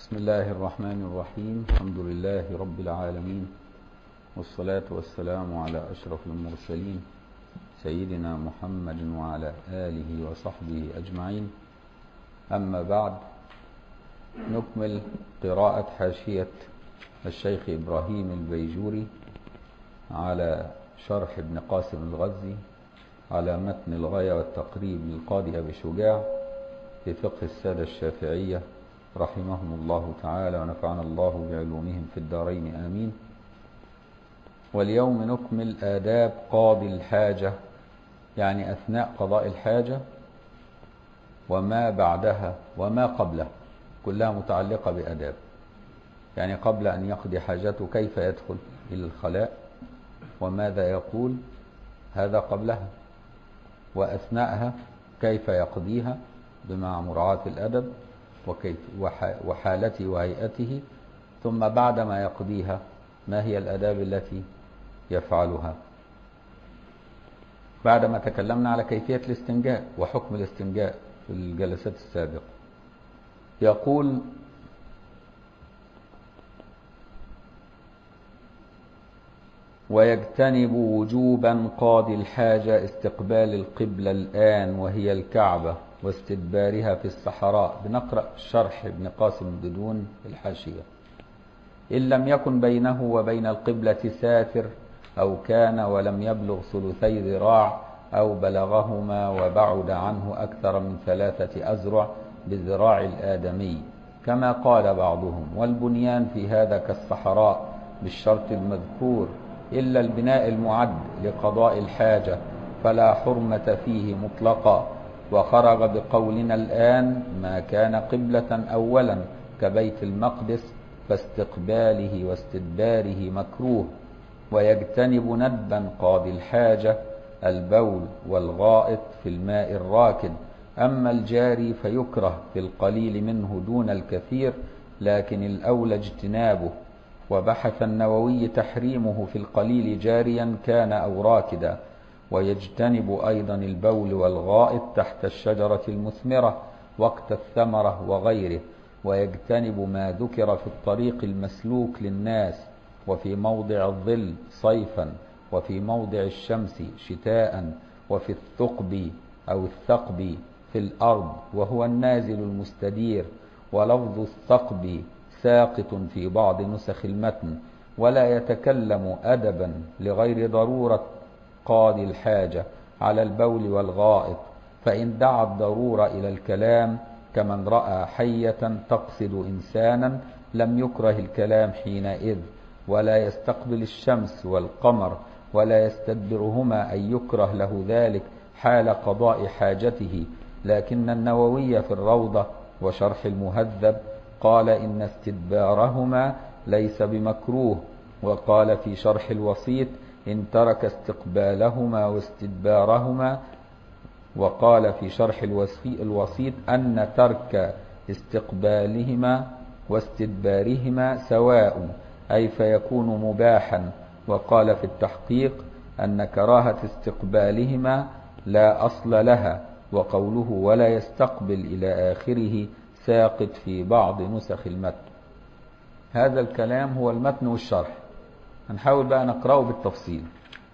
بسم الله الرحمن الرحيم الحمد لله رب العالمين والصلاة والسلام على أشرف المرسلين سيدنا محمد وعلى آله وصحبه أجمعين أما بعد نكمل قراءة حاشية الشيخ إبراهيم البيجوري على شرح ابن قاسم الغزي على متن الغاية والتقريب للقاضي أبي شجاع في فقه السادة الشافعية رحمهم الله تعالى ونفعنا الله بعلومهم في الدارين آمين واليوم نكمل آداب قاضي الحاجة يعني أثناء قضاء الحاجة وما بعدها وما قبلها كلها متعلقة بأداب يعني قبل أن يقضي حاجته كيف يدخل إلى الخلاء وماذا يقول هذا قبلها وأثناءها كيف يقضيها بمع مراعاة الأدب وكيف وحالته وهيئته ثم بعدما يقضيها ما هي الأداب التي يفعلها بعدما تكلمنا على كيفية الاستنجاء وحكم الاستنجاء في الجلسات السابقة يقول ويجتنب وجوبا قاضي الحاجة استقبال القبلة الآن وهي الكعبة واستدبارها في الصحراء بنقرأ شرح ابن قاسم بدون الحاشية إن لم يكن بينه وبين القبلة ساتر أو كان ولم يبلغ ثلثي ذراع أو بلغهما وبعد عنه أكثر من ثلاثة أزرع بذراع الآدمي كما قال بعضهم والبنيان في هذا كالصحراء بالشرط المذكور إلا البناء المعد لقضاء الحاجة فلا حرمة فيه مطلقا وخرج بقولنا الآن ما كان قبلة أولا كبيت المقدس فاستقباله واستدباره مكروه ويجتنب ندبا قاضي الحاجة البول والغائط في الماء الراكد أما الجاري فيكره في القليل منه دون الكثير لكن الأولى اجتنابه وبحث النووي تحريمه في القليل جاريا كان أو راكدا ويجتنب أيضا البول والغائط تحت الشجرة المثمرة وقت الثمرة وغيره ويجتنب ما ذكر في الطريق المسلوك للناس وفي موضع الظل صيفا وفي موضع الشمس شتاء وفي الثقب أو الثقب في الأرض وهو النازل المستدير ولفظ الثقب ساقط في بعض نسخ المتن ولا يتكلم أدبا لغير ضرورة قاضي الحاجة على البول والغائط فإن دعا الضرورة إلى الكلام كمن رأى حية تقصد إنسانا لم يكره الكلام حينئذ ولا يستقبل الشمس والقمر ولا يستدبرهما أن يكره له ذلك حال قضاء حاجته لكن النووي في الروضة وشرح المهذب قال إن استدبارهما ليس بمكروه وقال في شرح الوسيط إن ترك استقبالهما واستدبارهما وقال في شرح الوسيط أن ترك استقبالهما واستدبارهما سواء أي فيكون مباحا وقال في التحقيق أن كراهة استقبالهما لا أصل لها وقوله ولا يستقبل إلى آخره ساقط في بعض نسخ المتن هذا الكلام هو المتن والشرح هنحاول بقى نقرأه بالتفصيل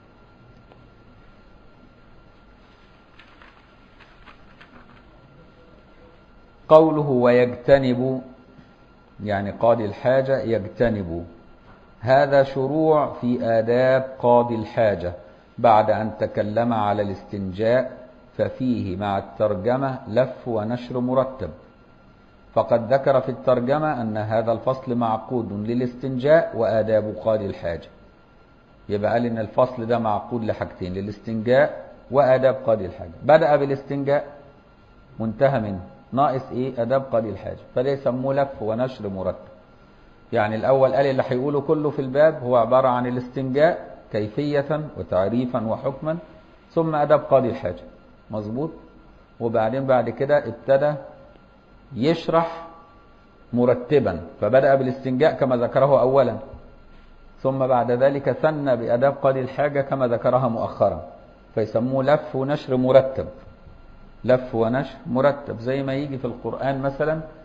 قوله ويجتنب يعني قاضي الحاجة يجتنب هذا شروع في آداب قاضي الحاجة بعد أن تكلم على الاستنجاء ففيه مع الترجمة لف ونشر مرتب فقد ذكر في الترجمة أن هذا الفصل معقود للاستنجاء وآداب قاضي الحاجة يبقى قال إن الفصل ده معقود لحاجتين للاستنجاء وآداب قاضي الحاجة بدأ بالاستنجاء منتهى منه ناقص إيه آداب قاضي الحاجة فده يسموه لف ونشر مرتب يعني الأول قال اللي هيقوله كله في الباب هو عبارة عن الاستنجاء كيفية وتعريفا وحكما ثم آداب قاضي الحاجة مظبوط وبعدين بعد كده ابتدى يشرح مرتبا فبدأ بالاستنجاء كما ذكره أولا ثم بعد ذلك ثنى بأداب قاضي الحاجة كما ذكرها مؤخرا فيسموه لف ونشر مرتب لف ونشر مرتب زي ما يجي في القرآن مثلا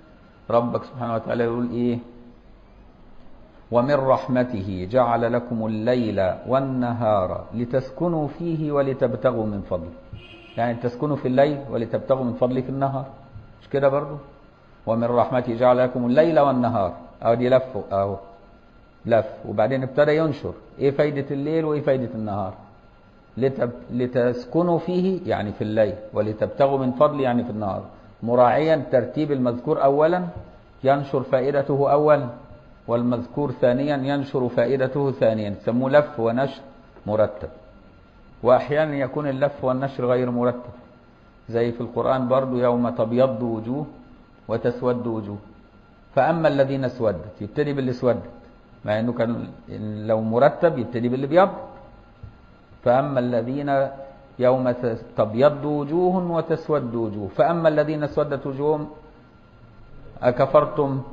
ربك سبحانه وتعالى يقول إيه ومن رحمته جعل لكم الليل والنهار لتسكنوا فيه ولتبتغوا من فضله يعني تسكنوا في الليل ولتبتغوا من فضله في النهار مش كده برضو ومن رحمته جعل لكم الليل والنهار اهو دي لف اهو لف وبعدين ابتدى ينشر ايه فايدة الليل وايه فايدة النهار لتب... لتسكنوا فيه يعني في الليل ولتبتغوا من فضله يعني في النهار مراعيا ترتيب المذكور اولا ينشر فائدته اولا والمذكور ثانيا ينشر فائدته ثانيا سموه لف ونشر مرتب واحيانا يكون اللف والنشر غير مرتب زي في القرآن برضو يوم تبيض وجوه وتسود وجوه فأما الذين اسودت يبتدي باللي اسودت مع انه كان لو مرتب يبتدي باللي بيض فأما الذين يوم تبيض وجوه وتسود وجوه فأما الذين اسودت وجوههم أكفرتم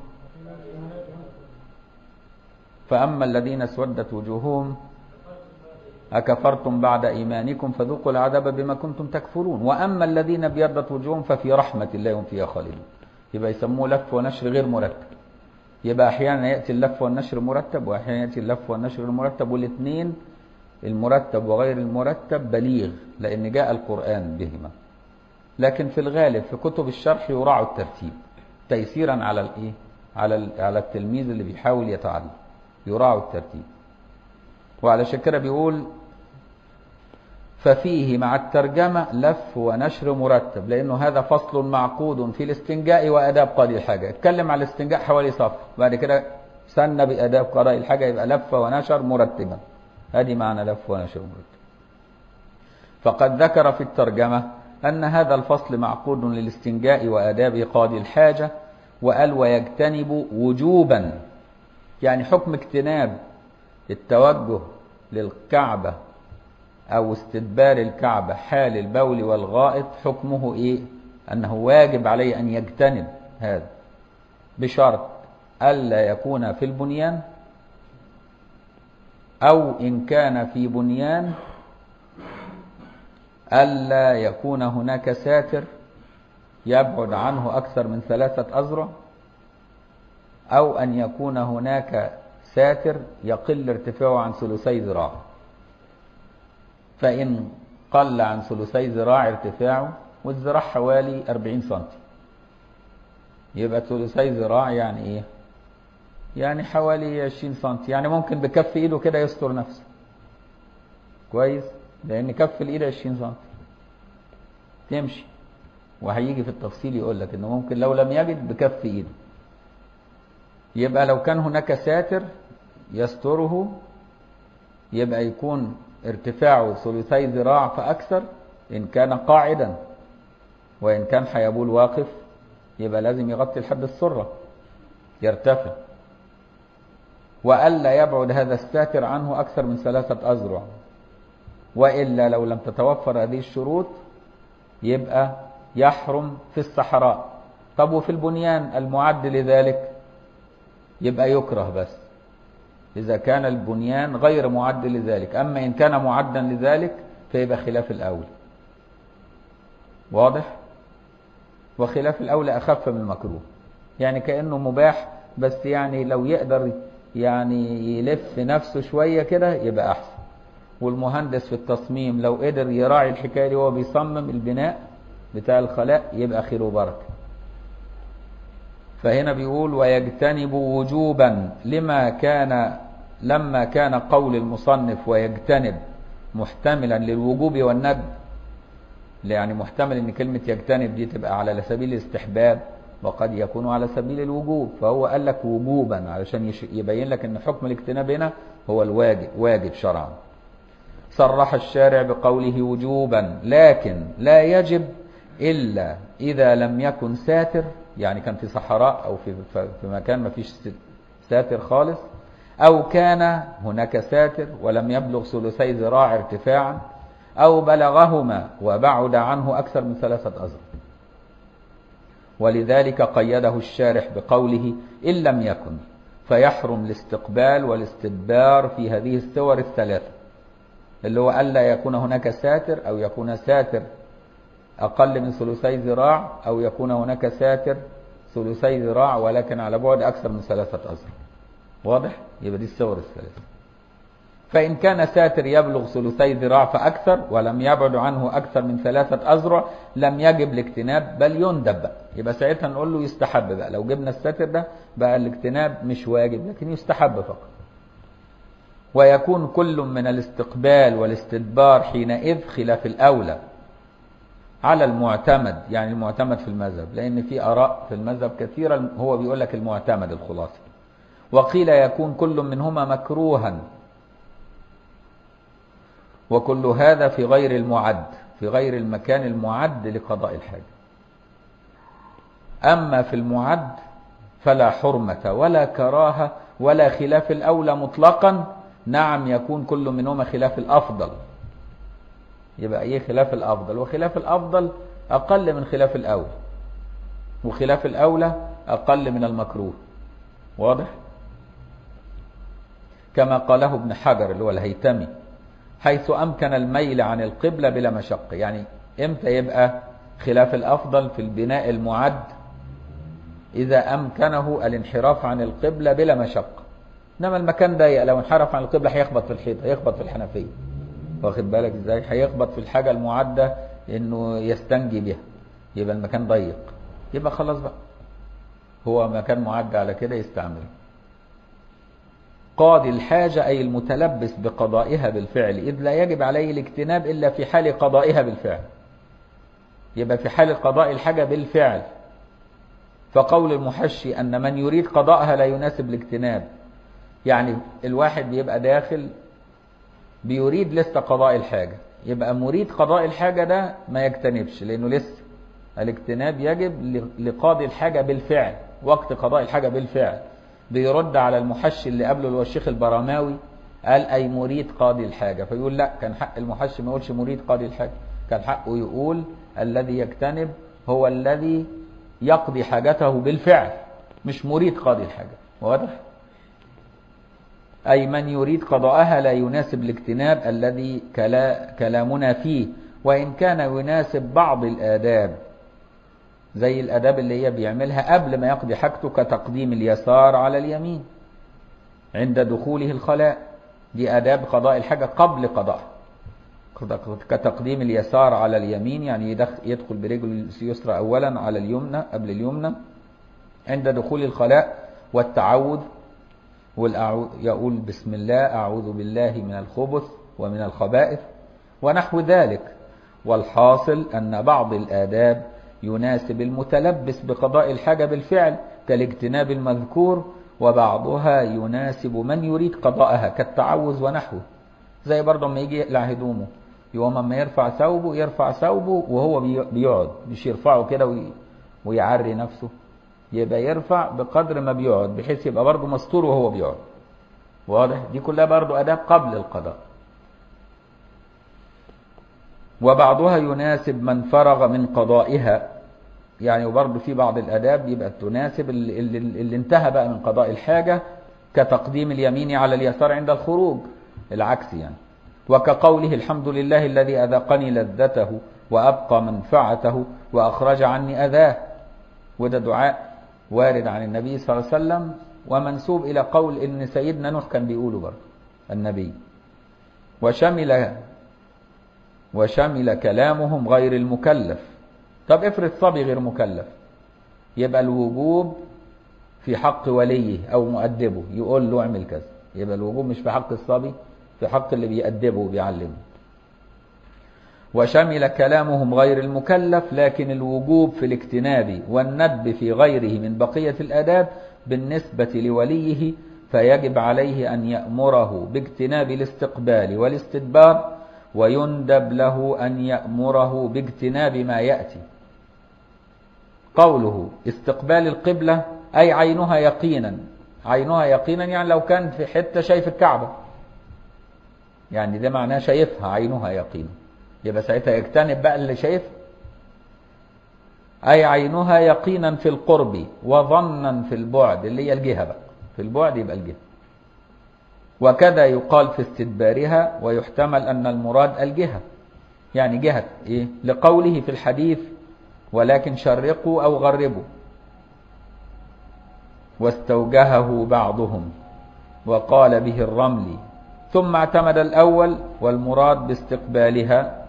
فأما الذين اسودت وجوههم أكفرتم بعد إيمانكم فذوقوا العذاب بما كنتم تكفرون وأما الذين ابيضت وجوههم ففي رحمة الله هم فيها خالدون يبقى يسموه لف ونشر غير مرتب يبقى أحيانا يأتي اللف والنشر مرتب وأحيانا يأتي اللف والنشر المرتب والاثنين المرتب وغير المرتب بليغ لأن جاء القرآن بهما لكن في الغالب في كتب الشرح يراعوا الترتيب تيسيرا على الايه على على التلميذ اللي بيحاول يتعلم يراعوا الترتيب وعلى كده بيقول ففيه مع الترجمة لف ونشر مرتب لأنه هذا فصل معقود في الاستنجاء وأداب قاضي الحاجة اتكلم على الاستنجاء حوالي صف بعد كده سن بأداب قضاء الحاجة يبقى لف ونشر مرتبا هذه معنى لف ونشر مرتب فقد ذكر في الترجمة أن هذا الفصل معقود للاستنجاء وأداب قاضي الحاجة وقال ويجتنب وجوبا يعني حكم اجتناب التوجه للكعبة أو استدبار الكعبة حال البول والغائط حكمه إيه؟ أنه واجب عليه أن يجتنب هذا بشرط ألا يكون في البنيان أو إن كان في بنيان ألا يكون هناك ساتر يبعد عنه أكثر من ثلاثة أذرع أو أن يكون هناك ساتر يقل ارتفاعه عن ثلثي ذراع فإن قل عن ثلثي ذراع ارتفاعه والذراع حوالي 40 سم يبقى ثلثي ذراع يعني ايه يعني حوالي 20 سم يعني ممكن بكف ايده كده يستر نفسه كويس لان كف الايد 20 سم تمشي وهيجي في التفصيل يقول لك انه ممكن لو لم يجد بكف ايده يبقى لو كان هناك ساتر يستره يبقى يكون ارتفاعه ثلثي ذراع فأكثر إن كان قاعدا وإن كان حيبول واقف يبقى لازم يغطي لحد السرة يرتفع وألا يبعد هذا الساتر عنه أكثر من ثلاثة أذرع وإلا لو لم تتوفر هذه الشروط يبقى يحرم في الصحراء طب وفي البنيان المعد لذلك يبقى يكره بس إذا كان البنيان غير معد لذلك أما إن كان معدا لذلك فيبقى خلاف الأول واضح وخلاف الأولى أخف من المكروه يعني كأنه مباح بس يعني لو يقدر يعني يلف نفسه شوية كده يبقى أحسن والمهندس في التصميم لو قدر يراعي الحكاية دي وهو بيصمم البناء بتاع الخلاء يبقى خير وبركة فهنا بيقول ويجتنب وجوبا لما كان لما كان قول المصنف ويجتنب محتملا للوجوب والندب يعني محتمل ان كلمة يجتنب دي تبقى على سبيل الاستحباب وقد يكون على سبيل الوجوب فهو قال لك وجوبا علشان يبين لك ان حكم الاجتناب هنا هو الواجب واجب شرعا صرح الشارع بقوله وجوبا لكن لا يجب إلا إذا لم يكن ساتر يعني كان في صحراء أو في, في مكان ما فيش ساتر خالص أو كان هناك ساتر ولم يبلغ ثلثي ذراع ارتفاعا أو بلغهما وبعد عنه أكثر من ثلاثة أذرع ولذلك قيده الشارح بقوله إن لم يكن فيحرم الاستقبال والاستدبار في هذه الصور الثلاثة اللي هو ألا يكون هناك ساتر أو يكون ساتر أقل من ثلثي ذراع أو يكون هناك ساتر ثلثي ذراع ولكن على بعد أكثر من ثلاثة أذرع واضح؟ يبقى دي الصور الثلاثة فإن كان ساتر يبلغ ثلثي ذراع فأكثر ولم يبعد عنه أكثر من ثلاثة أذرع لم يجب الاجتناب بل يندب بقى يبقى ساعتها نقول له يستحب بقى لو جبنا الساتر ده بقى الاجتناب مش واجب لكن يستحب فقط ويكون كل من الاستقبال والاستدبار حينئذ خلاف الأولى على المعتمد يعني المعتمد في المذهب لأن في آراء في المذهب كثيرة هو بيقول لك المعتمد الخلاصة وقيل يكون كل منهما مكروها وكل هذا في غير المعد في غير المكان المعد لقضاء الحاجة أما في المعد فلا حرمة ولا كراهة ولا خلاف الأولى مطلقا نعم يكون كل منهما خلاف الأفضل يبقى ايه خلاف الأفضل وخلاف الأفضل أقل من خلاف الأولى وخلاف الأولى أقل من المكروه واضح كما قاله ابن حجر اللي هو الهيتمي حيث أمكن الميل عن القبلة بلا مشقة يعني إمتى يبقى خلاف الأفضل في البناء المعد إذا أمكنه الانحراف عن القبلة بلا مشقة إنما المكان ضيق لو انحرف عن القبلة هيخبط في الحيط هيخبط في الحنفية واخد بالك ازاي هيخبط في الحاجة المعدة انه يستنجي بها يبقى المكان ضيق يبقى خلاص بقى هو مكان معد على كده يستعمله قاضي الحاجة أي المتلبس بقضائها بالفعل إذ لا يجب عليه الاجتناب إلا في حال قضائها بالفعل يبقى في حال قضاء الحاجة بالفعل فقول المحشي أن من يريد قضاءها لا يناسب الاجتناب يعني الواحد بيبقى داخل بيريد لسه قضاء الحاجة يبقى مريد قضاء الحاجة ده ما يجتنبش لأنه لسه الاجتناب يجب لقاضي الحاجة بالفعل وقت قضاء الحاجة بالفعل بيرد على المحشي اللي قبله اللي هو الشيخ البراماوي قال أي مريد قاضي الحاجة فيقول لا كان حق المحشي ما يقولش مريد قاضي الحاجة كان حقه يقول الذي يجتنب هو الذي يقضي حاجته بالفعل مش مريد قاضي الحاجة واضح؟ أي من يريد قضاءها لا يناسب الاجتناب الذي كلا كلامنا فيه وإن كان يناسب بعض الآداب زي الآداب اللي هي بيعملها قبل ما يقضي حاجته كتقديم اليسار على اليمين عند دخوله الخلاء دي آداب قضاء الحاجة قبل قضاء كتقديم اليسار على اليمين يعني يدخل برجل اليسرى أولا على اليمنى قبل اليمنى عند دخول الخلاء والتعوذ يقول بسم الله أعوذ بالله من الخبث ومن الخبائث ونحو ذلك والحاصل أن بعض الآداب يناسب المتلبس بقضاء الحاجة بالفعل كالاجتناب المذكور وبعضها يناسب من يريد قضاءها كالتعوذ ونحوه زي برضه لما يجي يقلع هدومه يوم اما يرفع ثوبه يرفع ثوبه وهو بيقعد مش يرفعه كده ويعري نفسه يبقى يرفع بقدر ما بيقعد بحيث يبقى برضه مستور وهو بيقعد واضح دي كلها برضه آداب قبل القضاء وبعضها يناسب من فرغ من قضائها يعني وبرضه في بعض الآداب يبقى تناسب اللي, اللي, اللي انتهى بقى من قضاء الحاجة كتقديم اليمين على اليسار عند الخروج العكس يعني وكقوله الحمد لله الذي أذقني لذته وأبقى منفعته وأخرج عني أذاه وده دعاء وارد عن النبي صلى الله عليه وسلم ومنسوب إلى قول إن سيدنا نوح كان بيقوله برضه النبي وشمل وشمل كلامهم غير المكلف طب افرض صبي غير مكلف يبقى الوجوب في حق وليه أو مؤدبه يقول له اعمل كذا يبقى الوجوب مش في حق الصبي في حق اللي بيأدبه وبيعلمه وشمل كلامهم غير المكلف لكن الوجوب في الاجتناب والندب في غيره من بقية الآداب بالنسبة لوليه فيجب عليه أن يأمره باجتناب الاستقبال والاستدبار ويندب له أن يأمره باجتناب ما يأتي قوله استقبال القبلة أي عينها يقينا عينها يقينا يعني لو كان في حتة شايف الكعبة يعني ده معناه شايفها عينها يقينا يبقى ساعتها يجتنب بقى اللي شايف أي عينها يقينا في القرب وظنا في البعد اللي هي الجهة بقى في البعد يبقى الجهة وكذا يقال في استدبارها ويحتمل أن المراد الجهة يعني جهة إيه؟ لقوله في الحديث ولكن شرقوا أو غربوا واستوجهه بعضهم وقال به الرملي ثم اعتمد الأول والمراد باستقبالها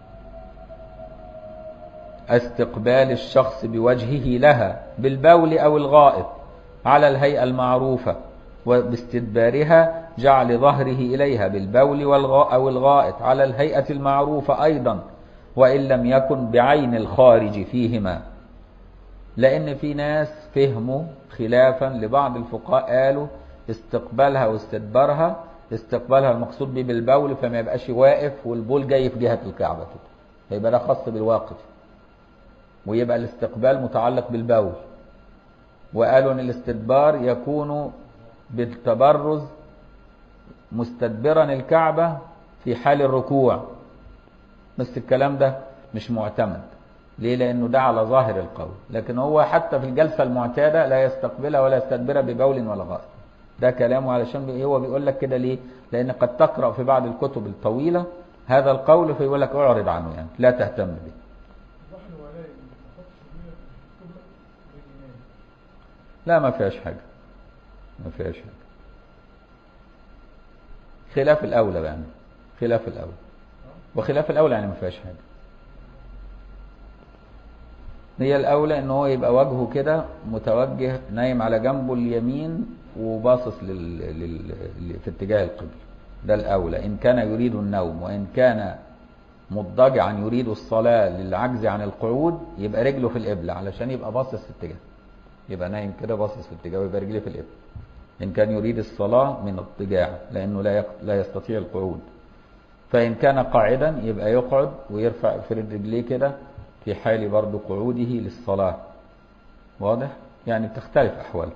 استقبال الشخص بوجهه لها بالبول أو الغائط على الهيئة المعروفة وباستدبارها جعل ظهره إليها بالبول والغاء أو الغائط على الهيئة المعروفة أيضا وإن لم يكن بعين الخارج فيهما لأن في ناس فهموا خلافا لبعض الفقهاء قالوا استقبالها واستدبارها استقبالها المقصود به بالبول فما يبقاش واقف والبول جاي في جهة الكعبة كده فيبقى ده خاص بالواقف ويبقى الاستقبال متعلق بالبول وقالوا ان الاستدبار يكون بالتبرز مستدبرا الكعبة في حال الركوع بس الكلام ده مش معتمد ليه لانه ده على ظاهر القول لكن هو حتى في الجلسة المعتادة لا يستقبلها ولا يستدبرها ببول ولا غائط ده كلامه علشان هو بيقول لك كده ليه لان قد تقرأ في بعض الكتب الطويلة هذا القول فيقول لك اعرض عنه يعني لا تهتم به لا ما فيهاش حاجة ما فيهاش حاجة خلاف الأولى يعني خلاف الأولى وخلاف الأولى يعني ما فيهاش حاجة هي الأولى إن هو يبقى وجهه كده متوجه نايم على جنبه اليمين وباصص لل... لل... في اتجاه القبل ده الأولى إن كان يريد النوم وإن كان مضطجعا يريد الصلاة للعجز عن القعود يبقى رجله في القبلة علشان يبقى باصص في اتجاه يبقى نايم كده باصص في اتجاه ويبقى رجليه في القبلة إن كان يريد الصلاة من اضطجاع لأنه لا لا يستطيع القعود فإن كان قاعدا يبقى يقعد ويرفع يفرد رجليه كده في حال برضه قعوده للصلاة واضح؟ يعني بتختلف أحواله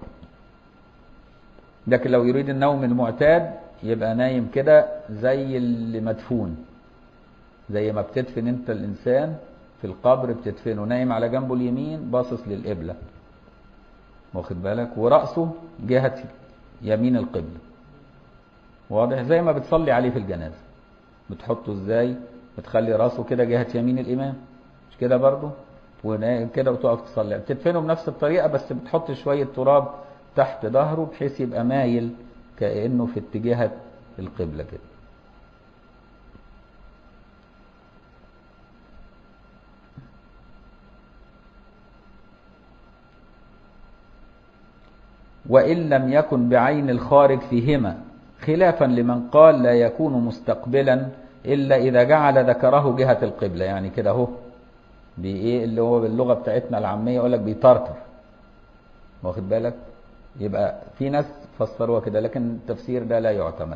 لكن لو يريد النوم المعتاد يبقى نايم كده زي اللي مدفون زي ما بتدفن انت الإنسان في القبر بتدفنه نايم على جنبه اليمين باصص للقبلة واخد بالك ورأسه جهة يمين القبلة واضح زي ما بتصلي عليه في الجنازة بتحطه ازاي بتخلي راسه كده جهة يمين الإمام مش كده برضه وكده وتقف تصلي بتدفنه بنفس الطريقة بس بتحط شوية تراب تحت ظهره بحيث يبقى مايل كأنه في اتجاه القبلة كده وإن لم يكن بعين الخارج فيهما خلافا لمن قال لا يكون مستقبلا إلا إذا جعل ذكره جهة القبلة يعني كده اهو بإيه اللي هو باللغة بتاعتنا العامية يقول لك بيطرطر واخد بالك يبقى في ناس فسروها كده لكن التفسير ده لا يعتمد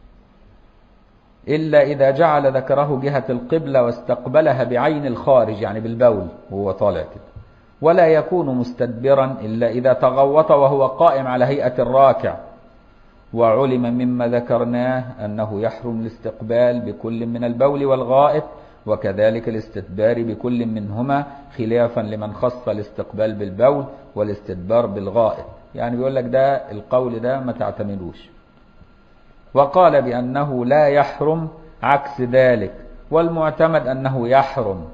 إلا إذا جعل ذكره جهة القبلة واستقبلها بعين الخارج يعني بالبول وهو طالع كده ولا يكون مستدبرا إلا إذا تغوط وهو قائم على هيئة الراكع وعلم مما ذكرناه أنه يحرم الاستقبال بكل من البول والغائط وكذلك الاستدبار بكل منهما خلافا لمن خص الاستقبال بالبول والاستدبار بالغائط يعني بيقول لك ده القول ده ما تعتمدوش وقال بأنه لا يحرم عكس ذلك والمعتمد أنه يحرم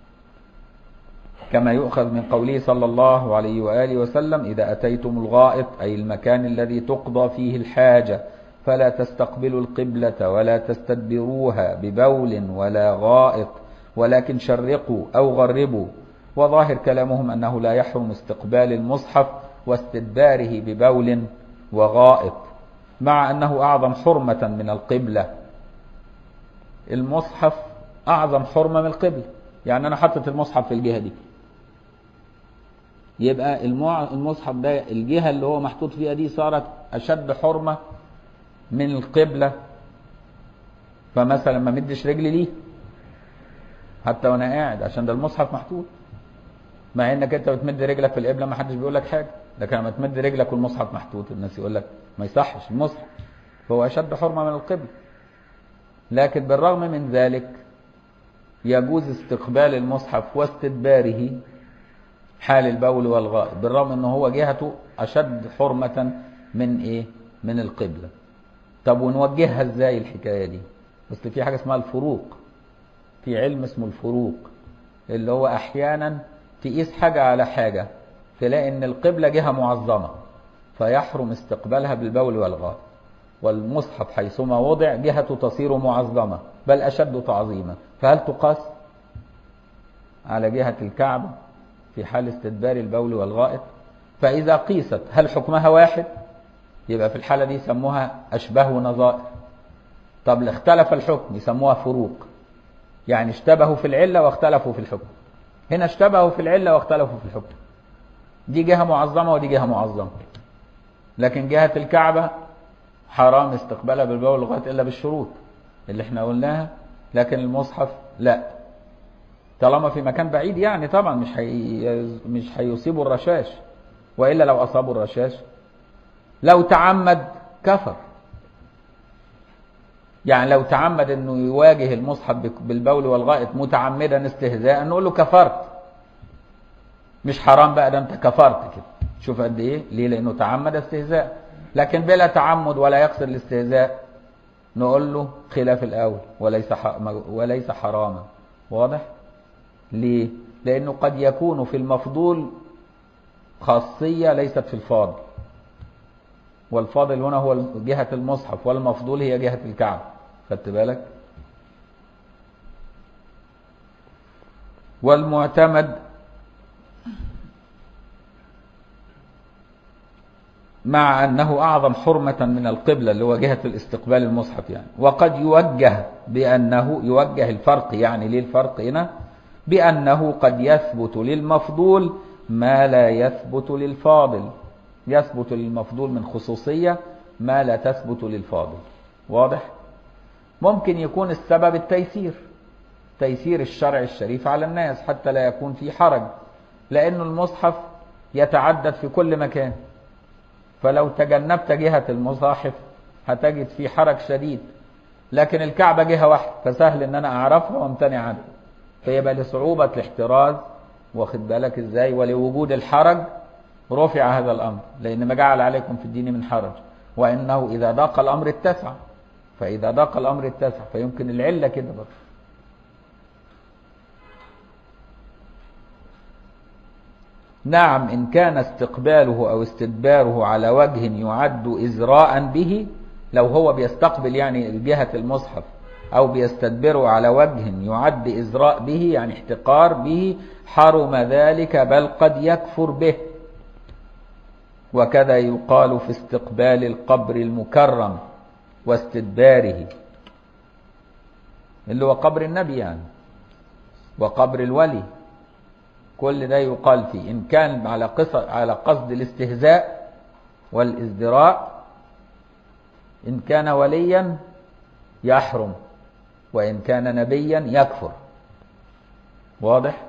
كما يؤخذ من قوله صلى الله عليه وآله وسلم إذا أتيتم الغائط أي المكان الذي تقضى فيه الحاجة فلا تستقبلوا القبلة ولا تستدبروها ببول ولا غائط ولكن شرقوا أو غربوا وظاهر كلامهم أنه لا يحرم استقبال المصحف واستدباره ببول وغائط مع أنه أعظم حرمة من القبلة المصحف أعظم حرمة من القبلة يعني أنا حطت المصحف في الجهة دي يبقى المصحف ده الجهة اللي هو محطوط فيها دي صارت أشد حرمة من القبلة فمثلا ما مدش رجلي ليه حتى وانا قاعد عشان ده المصحف محطوط مع انك انت بتمد رجلك في القبله ما حدش بيقول لك حاجه لكن لما تمد رجلك والمصحف محطوط الناس يقول لك ما يصحش المصحف فهو اشد حرمه من القبله لكن بالرغم من ذلك يجوز استقبال المصحف واستدباره حال البول والغائط بالرغم ان هو جهته اشد حرمه من ايه من القبله طب ونوجهها ازاي الحكايه دي اصل في حاجه اسمها الفروق في علم اسمه الفروق اللي هو احيانا تقيس حاجه على حاجه تلاقي ان القبله جهه معظمه فيحرم استقبالها بالبول والغائط والمصحف حيثما وضع جهته تصير معظمة بل أشد تعظيما فهل تقاس على جهة الكعبة في حال استدبار البول والغائط فإذا قيست هل حكمها واحد يبقى في الحالة دي يسموها أشبه نظائر طب اختلف الحكم يسموها فروق يعني اشتبهوا في العلة واختلفوا في الحكم هنا اشتبهوا في العلة واختلفوا في الحكم دي جهة معظمة ودي جهة معظمة لكن جهة الكعبة حرام استقبالها بالبول والغائط إلا بالشروط اللي احنا قلناها لكن المصحف لا طالما في مكان بعيد يعني طبعا مش حي... مش هيصيبوا الرشاش والا لو اصابوا الرشاش لو تعمد كفر يعني لو تعمد انه يواجه المصحف بالبول والغائط متعمدا استهزاء نقول له كفرت مش حرام بقى ده انت كفرت كده شوف قد ايه ليه لانه تعمد استهزاء لكن بلا تعمد ولا يقصد الاستهزاء نقول له خلاف الاول وليس وليس حراما واضح ليه لانه قد يكون في المفضول خاصيه ليست في الفاضل والفاضل هنا هو جهه المصحف والمفضول هي جهه الكعبه خدت بالك والمعتمد مع أنه أعظم حرمة من القبلة اللي هو جهة الاستقبال المصحف يعني وقد يوجه بأنه يوجه الفرق يعني ليه الفرق هنا بأنه قد يثبت للمفضول ما لا يثبت للفاضل يثبت للمفضول من خصوصية ما لا تثبت للفاضل واضح ممكن يكون السبب التيسير تيسير الشرع الشريف على الناس حتى لا يكون في حرج لأن المصحف يتعدد في كل مكان فلو تجنبت جهة المصاحف هتجد في حرج شديد لكن الكعبة جهة واحدة فسهل ان انا اعرفها وامتنع عنها فيبقى لصعوبة الاحتراز واخد بالك ازاي ولوجود الحرج رفع هذا الامر لان ما جعل عليكم في الدين من حرج وانه اذا ضاق الامر اتسع فاذا ضاق الامر اتسع فيمكن العلة كده برضه نعم إن كان استقباله أو استدباره على وجه يعد إزراء به لو هو بيستقبل يعني جهة المصحف أو بيستدبره على وجه يعد إزراء به يعني احتقار به حرم ذلك بل قد يكفر به وكذا يقال في استقبال القبر المكرم واستدباره اللي هو قبر النبي يعني وقبر الولي كل ده يقال فيه إن كان على قصد على قصد الاستهزاء والازدراء إن كان وليا يحرم وإن كان نبيا يكفر واضح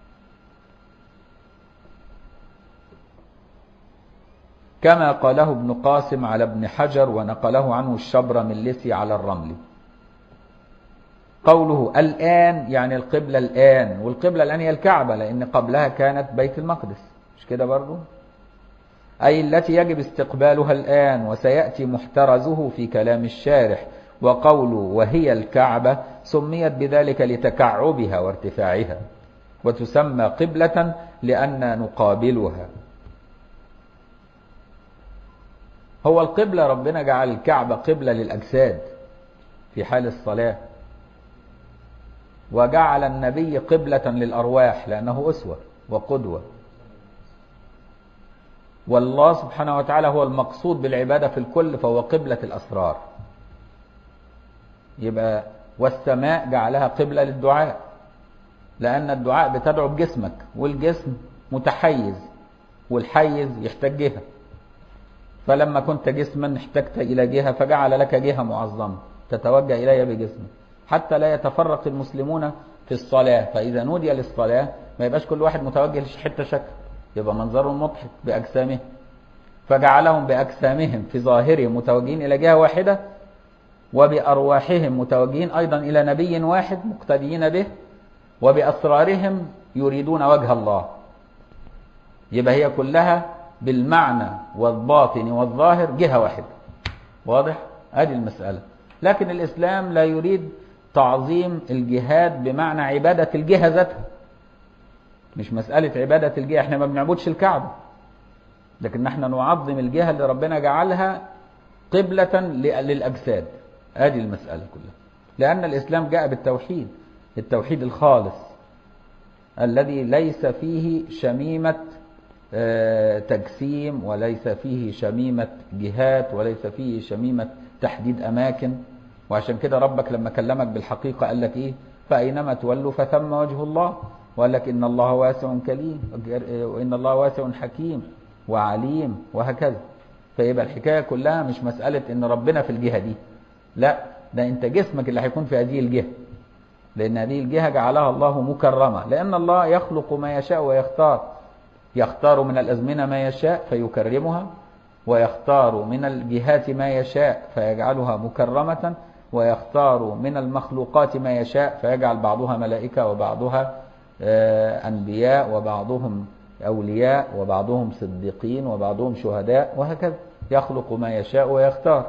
كما قاله ابن قاسم على ابن حجر ونقله عنه الشبر من لسي على الرمل قوله الآن يعني القبلة الآن والقبلة الآن هي الكعبة لأن قبلها كانت بيت المقدس مش كده برضو أي التي يجب استقبالها الآن وسيأتي محترزه في كلام الشارح وقوله وهي الكعبة سميت بذلك لتكعبها وارتفاعها وتسمى قبلة لأن نقابلها هو القبلة ربنا جعل الكعبة قبلة للأجساد في حال الصلاة وجعل النبي قبلة للأرواح لأنه أسوة وقدوة والله سبحانه وتعالى هو المقصود بالعبادة في الكل فهو قبلة الأسرار يبقى والسماء جعلها قبلة للدعاء لأن الدعاء بتدعو بجسمك والجسم متحيز والحيز يحتاج جهة فلما كنت جسما احتجت إلى جهة فجعل لك جهة معظمة تتوجه إلي بجسمك حتى لا يتفرق المسلمون في الصلاة فإذا نودي للصلاة ما يبقاش كل واحد متوجه لحتة شكل يبقى منظره مضحك بأجسامه فجعلهم بأجسامهم في ظاهرهم متوجهين إلى جهة واحدة وبأرواحهم متوجهين أيضا إلى نبي واحد مقتديين به وبأسرارهم يريدون وجه الله يبقى هي كلها بالمعنى والباطن والظاهر جهة واحدة واضح؟ هذه المسألة لكن الإسلام لا يريد تعظيم الجهاد بمعنى عبادة الجهة ذاتها مش مسألة عبادة الجهة احنا ما بنعبدش الكعبة لكن احنا نعظم الجهة اللي ربنا جعلها قبلة للأجساد هذه المسألة كلها لأن الإسلام جاء بالتوحيد التوحيد الخالص الذي ليس فيه شميمة تجسيم وليس فيه شميمة جهات وليس فيه شميمة تحديد أماكن وعشان كده ربك لما كلمك بالحقيقة قال لك إيه فأينما تولوا فثم وجه الله وقال لك إن الله واسع كليم وإن الله واسع حكيم وعليم وهكذا فيبقى الحكاية كلها مش مسألة إن ربنا في الجهة دي لا ده أنت جسمك اللي هيكون في هذه الجهة لأن هذه الجهة جعلها الله مكرمة لأن الله يخلق ما يشاء ويختار يختار من الأزمنة ما يشاء فيكرمها ويختار من الجهات ما يشاء فيجعلها مكرمة ويختار من المخلوقات ما يشاء فيجعل بعضها ملائكة وبعضها أنبياء وبعضهم أولياء وبعضهم صديقين وبعضهم شهداء وهكذا يخلق ما يشاء ويختار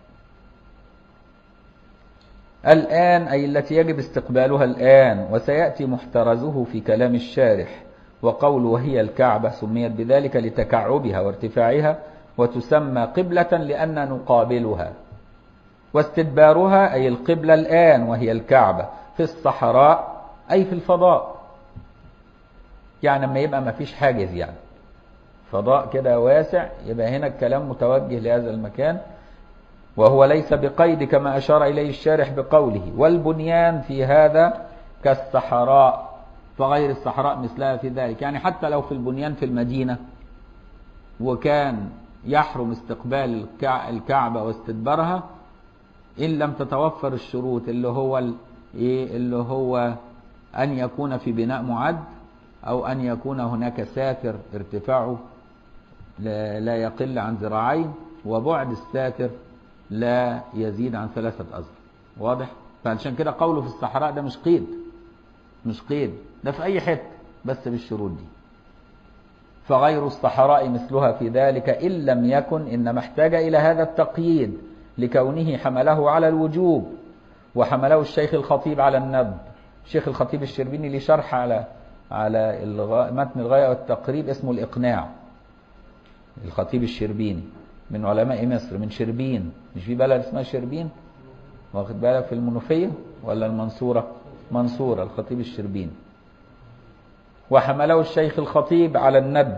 الآن أي التي يجب استقبالها الآن وسيأتي محترزه في كلام الشارح وقول وهي الكعبة سميت بذلك لتكعبها وارتفاعها وتسمى قبلة لأن نقابلها واستدبارها أي القبلة الآن وهي الكعبة في الصحراء أي في الفضاء يعني لما يبقى ما فيش حاجز يعني فضاء كده واسع يبقى هنا الكلام متوجه لهذا المكان وهو ليس بقيد كما أشار إليه الشارح بقوله والبنيان في هذا كالصحراء فغير الصحراء مثلها في ذلك يعني حتى لو في البنيان في المدينة وكان يحرم استقبال الكعبة واستدبارها إن لم تتوفر الشروط اللي هو إيه اللي هو أن يكون في بناء معد أو أن يكون هناك ساتر ارتفاعه لا يقل عن ذراعين وبعد الساتر لا يزيد عن ثلاثة أذرع واضح؟ فعشان كده قوله في الصحراء ده مش قيد مش قيد ده في أي حتة بس بالشروط دي فغير الصحراء مثلها في ذلك إن لم يكن إنما احتاج إلى هذا التقييد لكونه حمله على الوجوب وحمله الشيخ الخطيب على الندب الشيخ الخطيب الشربيني ليه شرح على على الغ... متن الغاية والتقريب اسمه الإقناع الخطيب الشربيني من علماء مصر من شربين مش في بلد اسمها شربين واخد بالك في المنوفية ولا المنصورة منصورة الخطيب الشربيني وحمله الشيخ الخطيب على الندب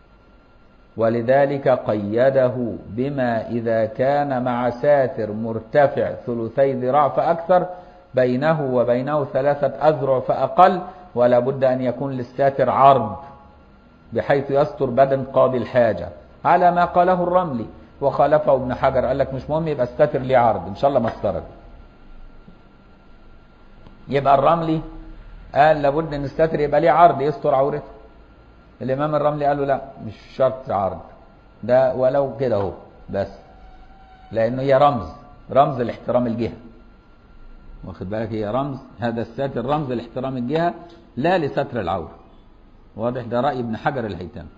ولذلك قيده بما إذا كان مع ساتر مرتفع ثلثي ذراع فأكثر بينه وبينه ثلاثة أذرع فأقل ولا بد أن يكون للساتر عرض بحيث يستر بدن قاضي الحاجة على ما قاله الرملي وخالفه ابن حجر قال لك مش مهم يبقى الساتر ليه عرض إن شاء الله مسطرة يبقى الرملي قال لابد ان الساتر يبقى ليه عرض يستر عورته الامام الرملي قال له لا مش شرط عرض ده ولو كده اهو بس لانه هي رمز رمز لاحترام الجهه واخد بالك هي رمز هذا الساتر رمز لاحترام الجهه لا لستر العوره واضح ده راي ابن حجر الهيثمي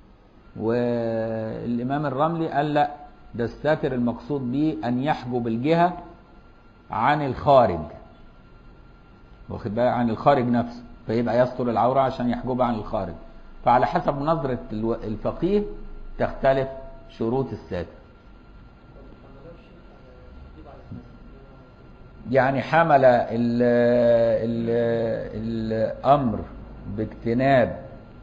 والامام الرملي قال لا ده الساتر المقصود به ان يحجب الجهه عن الخارج واخد بالك عن الخارج نفسه فيبقى يستر العورة عشان يحجبها عن الخارج فعلى حسب نظرة الفقيه تختلف شروط الساتر يعني حمل ال ال الأمر باجتناب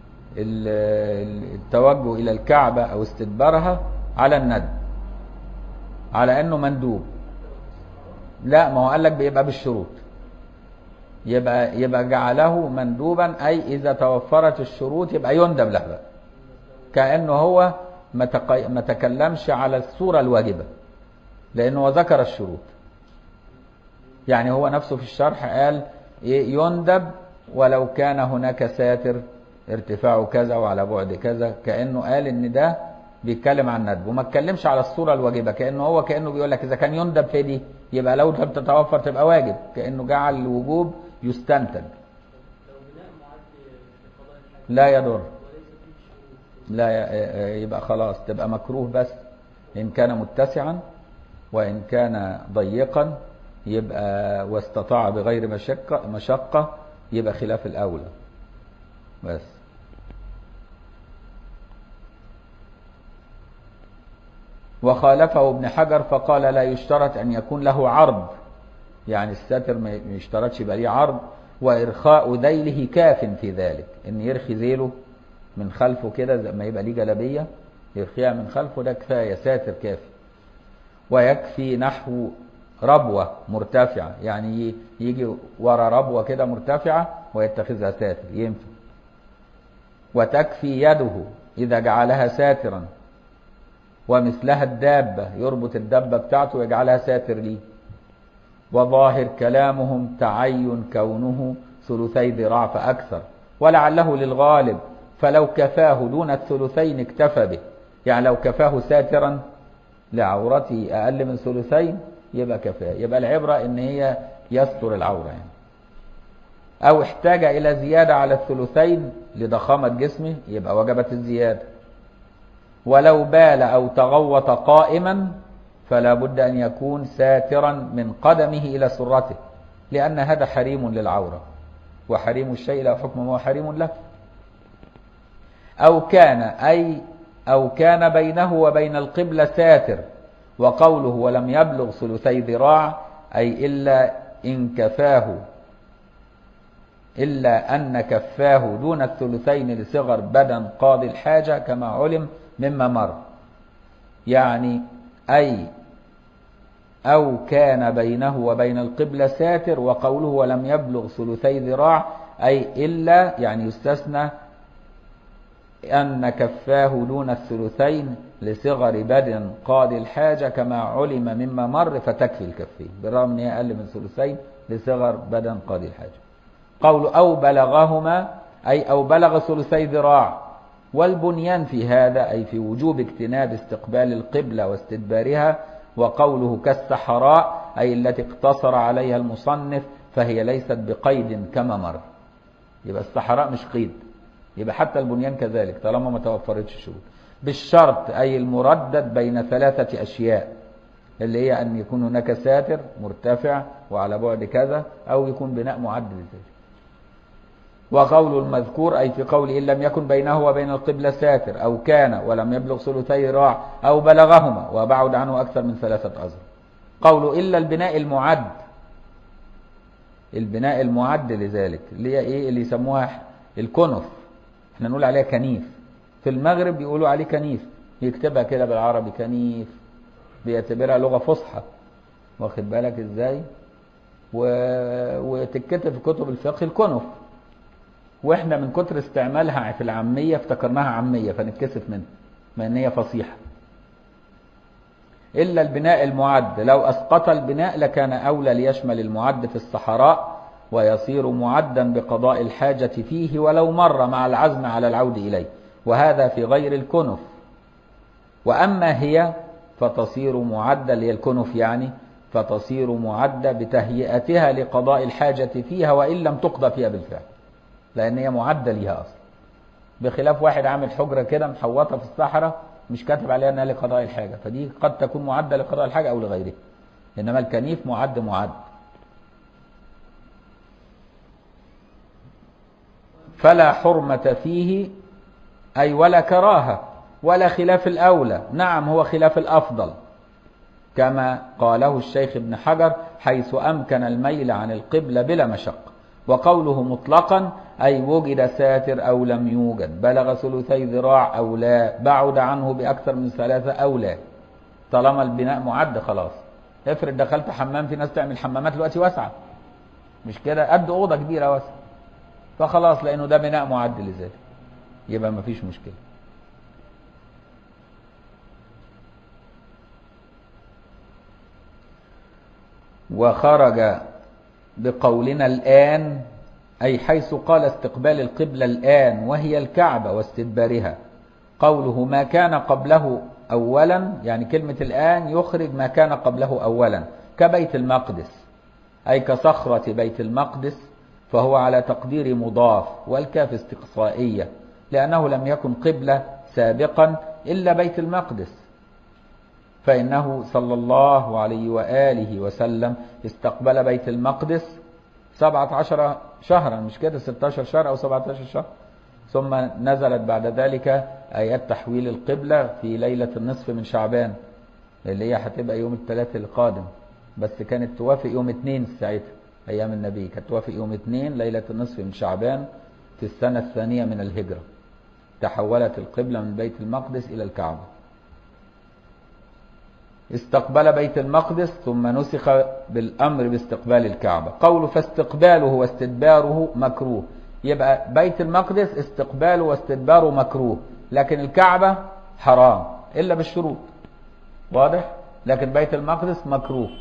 التوجه إلى الكعبة أو استدبارها على الندب على أنه مندوب لا ما هو قال لك بيبقى بالشروط يبقى يبقى جعله مندوبا اي اذا توفرت الشروط يبقى يندب له بقى كانه هو ما تق... ما تكلمش على الصوره الواجبه لانه هو ذكر الشروط يعني هو نفسه في الشرح قال يندب ولو كان هناك ساتر ارتفاعه كذا وعلى بعد كذا كانه قال ان ده بيتكلم عن الندب وما اتكلمش على الصوره الواجبه كانه هو كانه بيقول لك اذا كان يندب في دي يبقى لو لم تتوفر تبقى واجب كانه جعل الوجوب يستنتج لا يضر لا يبقى خلاص تبقى مكروه بس إن كان متسعا وإن كان ضيقا يبقى واستطاع بغير مشقة مشقة يبقى خلاف الأولى بس وخالفه ابن حجر فقال لا يشترط أن يكون له عرض يعني الساتر ما يشترطش يبقى ليه عرض وإرخاء ذيله كاف في ذلك إن يرخي ذيله من خلفه كده زي ما يبقى ليه جلبية يرخيها من خلفه ده كفاية ساتر كافي ويكفي نحو ربوة مرتفعة يعني يجي ورا ربوة كده مرتفعة ويتخذها ساتر ينفع وتكفي يده إذا جعلها ساترا ومثلها الدابة يربط الدابة بتاعته ويجعلها ساتر ليه وظاهر كلامهم تعين كونه ثلثي ذراع فأكثر ولعله للغالب فلو كفاه دون الثلثين اكتفى به يعني لو كفاه ساترا لعورته أقل من ثلثين يبقى كفاه يبقى العبرة إن هي يستر العورة يعني أو احتاج إلى زيادة على الثلثين لضخامة جسمه يبقى وجبت الزيادة ولو بال أو تغوط قائما فلا بد أن يكون ساترا من قدمه إلى سرته لأن هذا حريم للعورة وحريم الشيء له حكم هو حريم له أو كان أي أو كان بينه وبين القبلة ساتر وقوله ولم يبلغ ثلثي ذراع أي إلا إن كفاه إلا أن كفاه دون الثلثين لصغر بدن قاضي الحاجة كما علم مما مر يعني أي أو كان بينه وبين القبلة ساتر وقوله ولم يبلغ ثلثي ذراع أي إلا يعني يستثنى أن كفاه دون الثلثين لصغر بدن قاضي الحاجة كما علم مما مر فتكفي الكفين بالرغم أن هي أقل من ثلثين لصغر بدن قاضي الحاجة قول أو بلغهما أي أو بلغ ثلثي ذراع والبنيان في هذا أي في وجوب اجتناب استقبال القبلة واستدبارها وقوله كالسحراء أي التي اقتصر عليها المصنف فهي ليست بقيد كما مر يبقى الصحراء مش قيد يبقى حتى البنيان كذلك طالما ما توفرتش شروط بالشرط أي المردد بين ثلاثة أشياء اللي هي أن يكون هناك ساتر مرتفع وعلى بعد كذا أو يكون بناء معد لذلك وقول المذكور أي في قول إن لم يكن بينه وبين القبلة ساتر أو كان ولم يبلغ ثلثي راع أو بلغهما وبعد عنه أكثر من ثلاثة أزر قول إلا البناء المعد البناء المعد لذلك اللي هي إيه اللي يسموها الكنف احنا نقول عليها كنيف في المغرب بيقولوا عليه كنيف يكتبها كده بالعربي كنيف بيعتبرها لغة فصحى واخد بالك ازاي و... وتتكتب في كتب الفقه الكنف واحنا من كتر استعمالها في العامية افتكرناها عامية فنتكسف منها ما ان هي فصيحة إلا البناء المعد لو أسقط البناء لكان أولى ليشمل المعد في الصحراء ويصير معدا بقضاء الحاجة فيه ولو مر مع العزم على العود إليه وهذا في غير الكنف وأما هي فتصير معدة اللي هي الكنف يعني فتصير معدة بتهيئتها لقضاء الحاجة فيها وإن لم تقضى فيها بالفعل لأن هي معدة ليها أصلا بخلاف واحد عامل حجرة كده محوطة في الصحراء مش كاتب عليها أنها لقضاء الحاجة فدي قد تكون معدة لقضاء الحاجة أو لغيره إنما الكنيف معد معد فلا حرمة فيه أي ولا كراهة ولا خلاف الأولى نعم هو خلاف الأفضل كما قاله الشيخ ابن حجر حيث أمكن الميل عن القبلة بلا مشقة وقوله مطلقا أي وجد ساتر أو لم يوجد بلغ ثلثي ذراع أو لا بعد عنه بأكثر من ثلاثة أو لا طالما البناء معد خلاص افرض دخلت حمام في ناس تعمل حمامات دلوقتي واسعة مش كده قد أوضة كبيرة واسعة فخلاص لأنه ده بناء معد لذلك يبقى مفيش مشكلة وخرج بقولنا الآن أي حيث قال استقبال القبلة الآن وهي الكعبة واستدبارها قوله ما كان قبله أولا يعني كلمة الآن يخرج ما كان قبله أولا كبيت المقدس أي كصخرة بيت المقدس فهو على تقدير مضاف والكاف استقصائية لأنه لم يكن قبلة سابقا إلا بيت المقدس فإنه صلى الله عليه وآله وسلم استقبل بيت المقدس سبعة عشر شهرا مش كده 16 شهر أو 17 شهر ثم نزلت بعد ذلك آيات تحويل القبلة في ليلة النصف من شعبان اللي هي هتبقى يوم الثلاث القادم بس كانت توافق يوم اثنين ساعتها ايام النبي كانت توافق يوم اثنين ليله النصف من شعبان في السنه الثانيه من الهجره تحولت القبله من بيت المقدس الى الكعبه استقبل بيت المقدس ثم نسخ بالامر باستقبال الكعبه قوله فاستقباله واستدباره مكروه يبقى بيت المقدس استقباله واستدباره مكروه لكن الكعبه حرام الا بالشروط واضح لكن بيت المقدس مكروه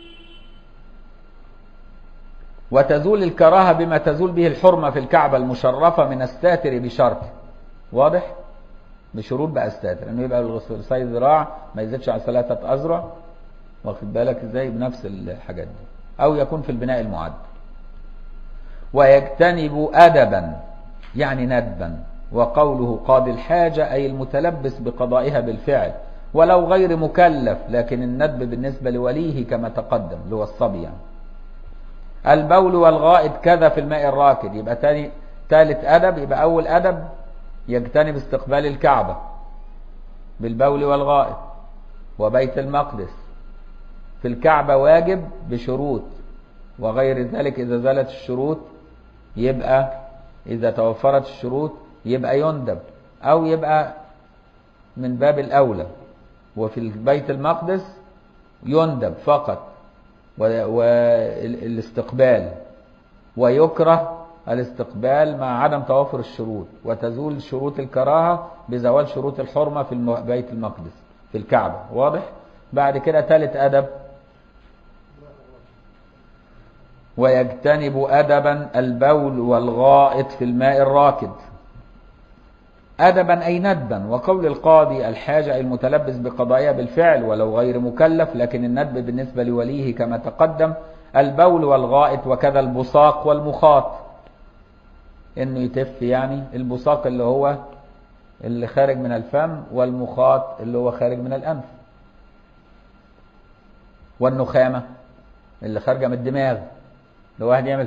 وتزول الكراهة بما تزول به الحرمة في الكعبة المشرفة من الساتر بشرط واضح بشروط بقى الساتر انه يبقى الغصير ذراع ما يزيدش عن ثلاثة أذرع واخد بالك ازاي بنفس الحاجات دي او يكون في البناء المعد ويجتنب أدبا يعني ندبا وقوله قاضي الحاجة أي المتلبس بقضائها بالفعل ولو غير مكلف لكن الندب بالنسبة لوليه كما تقدم اللي هو الصبي يعني. البول والغائط كذا في الماء الراكد يبقى تاني ثالث أدب يبقى أول أدب يجتنب استقبال الكعبة بالبول والغائط وبيت المقدس في الكعبة واجب بشروط وغير ذلك إذا زالت الشروط يبقى إذا توفرت الشروط يبقى يندب أو يبقى من باب الأولى وفي بيت المقدس يندب فقط والاستقبال ويكره الاستقبال مع عدم توافر الشروط وتزول شروط الكراهة بزوال شروط الحرمة في بيت المقدس في الكعبة واضح بعد كده ثالث أدب ويجتنب أدبا البول والغائط في الماء الراكد أدبا أي ندبا وقول القاضي الحاجة المتلبس بقضايا بالفعل ولو غير مكلف لكن الندب بالنسبة لوليه كما تقدم البول والغائط وكذا البصاق والمخاط انه يتف يعني البصاق اللي هو اللي خارج من الفم والمخاط اللي هو خارج من الأنف والنخامة اللي خارجة من الدماغ لو واحد يعمل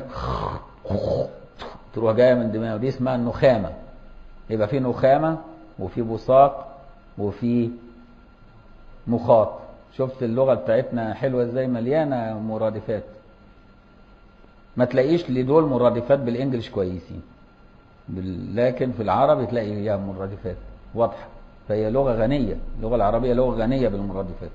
تروح جاية من دماغه دي اسمها النخامة يبقى في نخامة وفي بصاق وفي مخاط شفت اللغة بتاعتنا حلوة ازاي مليانة مرادفات ما تلاقيش لدول مرادفات بالانجلش كويسين لكن في العربي تلاقي فيها مرادفات واضحة فهي لغة غنية اللغة العربية لغة غنية بالمرادفات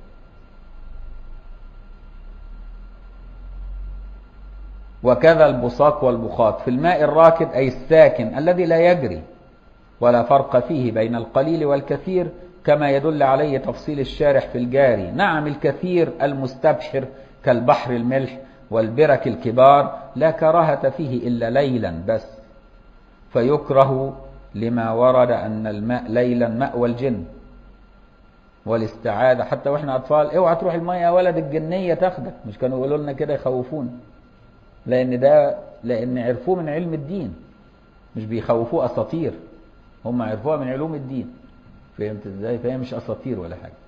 وكذا البصاق والبخاط في الماء الراكد أي الساكن الذي لا يجري ولا فرق فيه بين القليل والكثير كما يدل عليه تفصيل الشارح في الجاري نعم الكثير المستبحر كالبحر الملح والبرك الكبار لا كراهة فيه إلا ليلا بس فيكره لما ورد أن الماء ليلا مأوى الجن والاستعاذة حتى واحنا أطفال اوعى تروح المية يا ولد الجنية تاخدك مش كانوا يقولوا لنا كده يخوفونا لأن ده لأن عرفوه من علم الدين مش بيخوفوه أساطير هم عرفوها من علوم الدين فهمت ازاي فهي مش أساطير ولا حاجة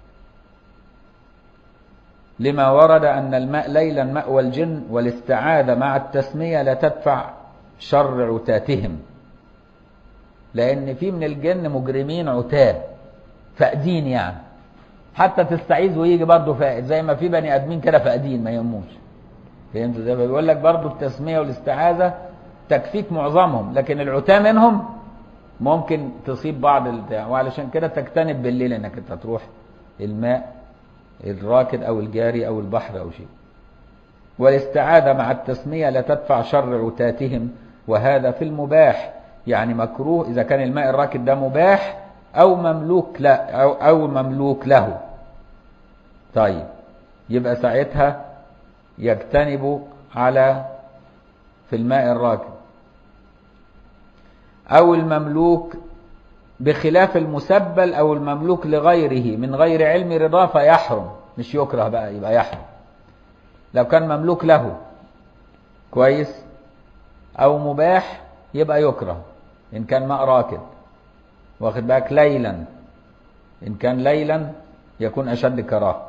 لما ورد أن الماء ليلا مأوى الجن والاستعاذة مع التسمية لا تدفع شر عتاتهم لأن في من الجن مجرمين عتاه فاقدين يعني حتى تستعيذ ويجي برضه فائد زي ما في بني ادمين كده فاقدين ما يهموش فهمت ازاي بيقول لك برضه التسميه والاستعاذه تكفيك معظمهم لكن العتاه منهم ممكن تصيب بعض البتاع وعلشان كده تجتنب بالليل انك انت تروح الماء الراكد او الجاري او البحر او شيء والاستعاذة مع التسمية لا تدفع شر عتاتهم وهذا في المباح يعني مكروه إذا كان الماء الراكد ده مباح أو مملوك لا أو, أو مملوك له طيب يبقى ساعتها يجتنب على في الماء الراكد أو المملوك بخلاف المسبل أو المملوك لغيره من غير علم رضاه فيحرم مش يكره بقى يبقى يحرم لو كان مملوك له كويس أو مباح يبقى يكره إن كان ماء راكد واخد بالك ليلا إن كان ليلا يكون أشد كراهة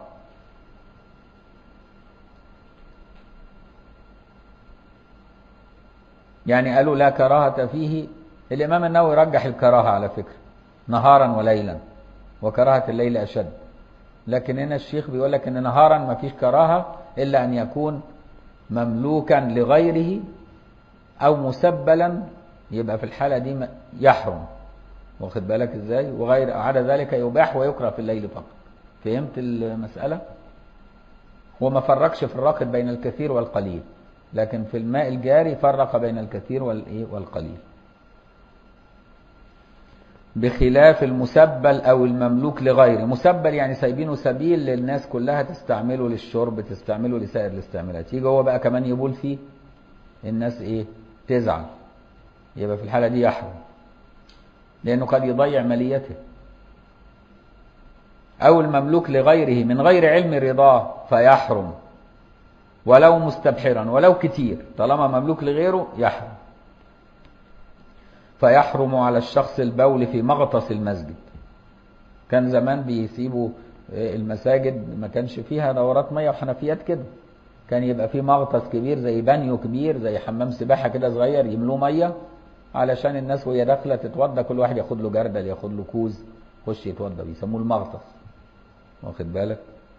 يعني قالوا لا كراهة فيه الإمام النووي رجح الكراهة على فكرة نهارا وليلا وكراهة الليل أشد لكن هنا الشيخ بيقول لك ان نهارا ما فيش كراهة الا ان يكون مملوكا لغيره او مسبلا يبقى في الحالة دي يحرم واخد بالك ازاي وغير عدا ذلك يباح ويكره في الليل فقط فهمت المسألة هو ما فرقش في الراكد بين الكثير والقليل لكن في الماء الجاري فرق بين الكثير والايه والقليل بخلاف المسبل او المملوك لغيره مسبل يعني سايبينه سبيل للناس كلها تستعمله للشرب تستعمله لسائر الاستعمالات يجي هو بقى كمان يبول فيه الناس ايه تزعل يبقى في الحالة دي يحرم لانه قد يضيع ماليته او المملوك لغيره من غير علم رضاه فيحرم ولو مستبحرا ولو كتير طالما مملوك لغيره يحرم فيحرم على الشخص البول في مغطس المسجد كان زمان بيسيبوا المساجد ما كانش فيها دورات ميه وحنفيات كده كان يبقى في مغطس كبير زي بانيو كبير زي حمام سباحه كده صغير يملوه ميه علشان الناس وهي داخله تتوضى كل واحد ياخد له جردل ياخد له كوز يخش يتوضى بيسموه المغطس واخد بالك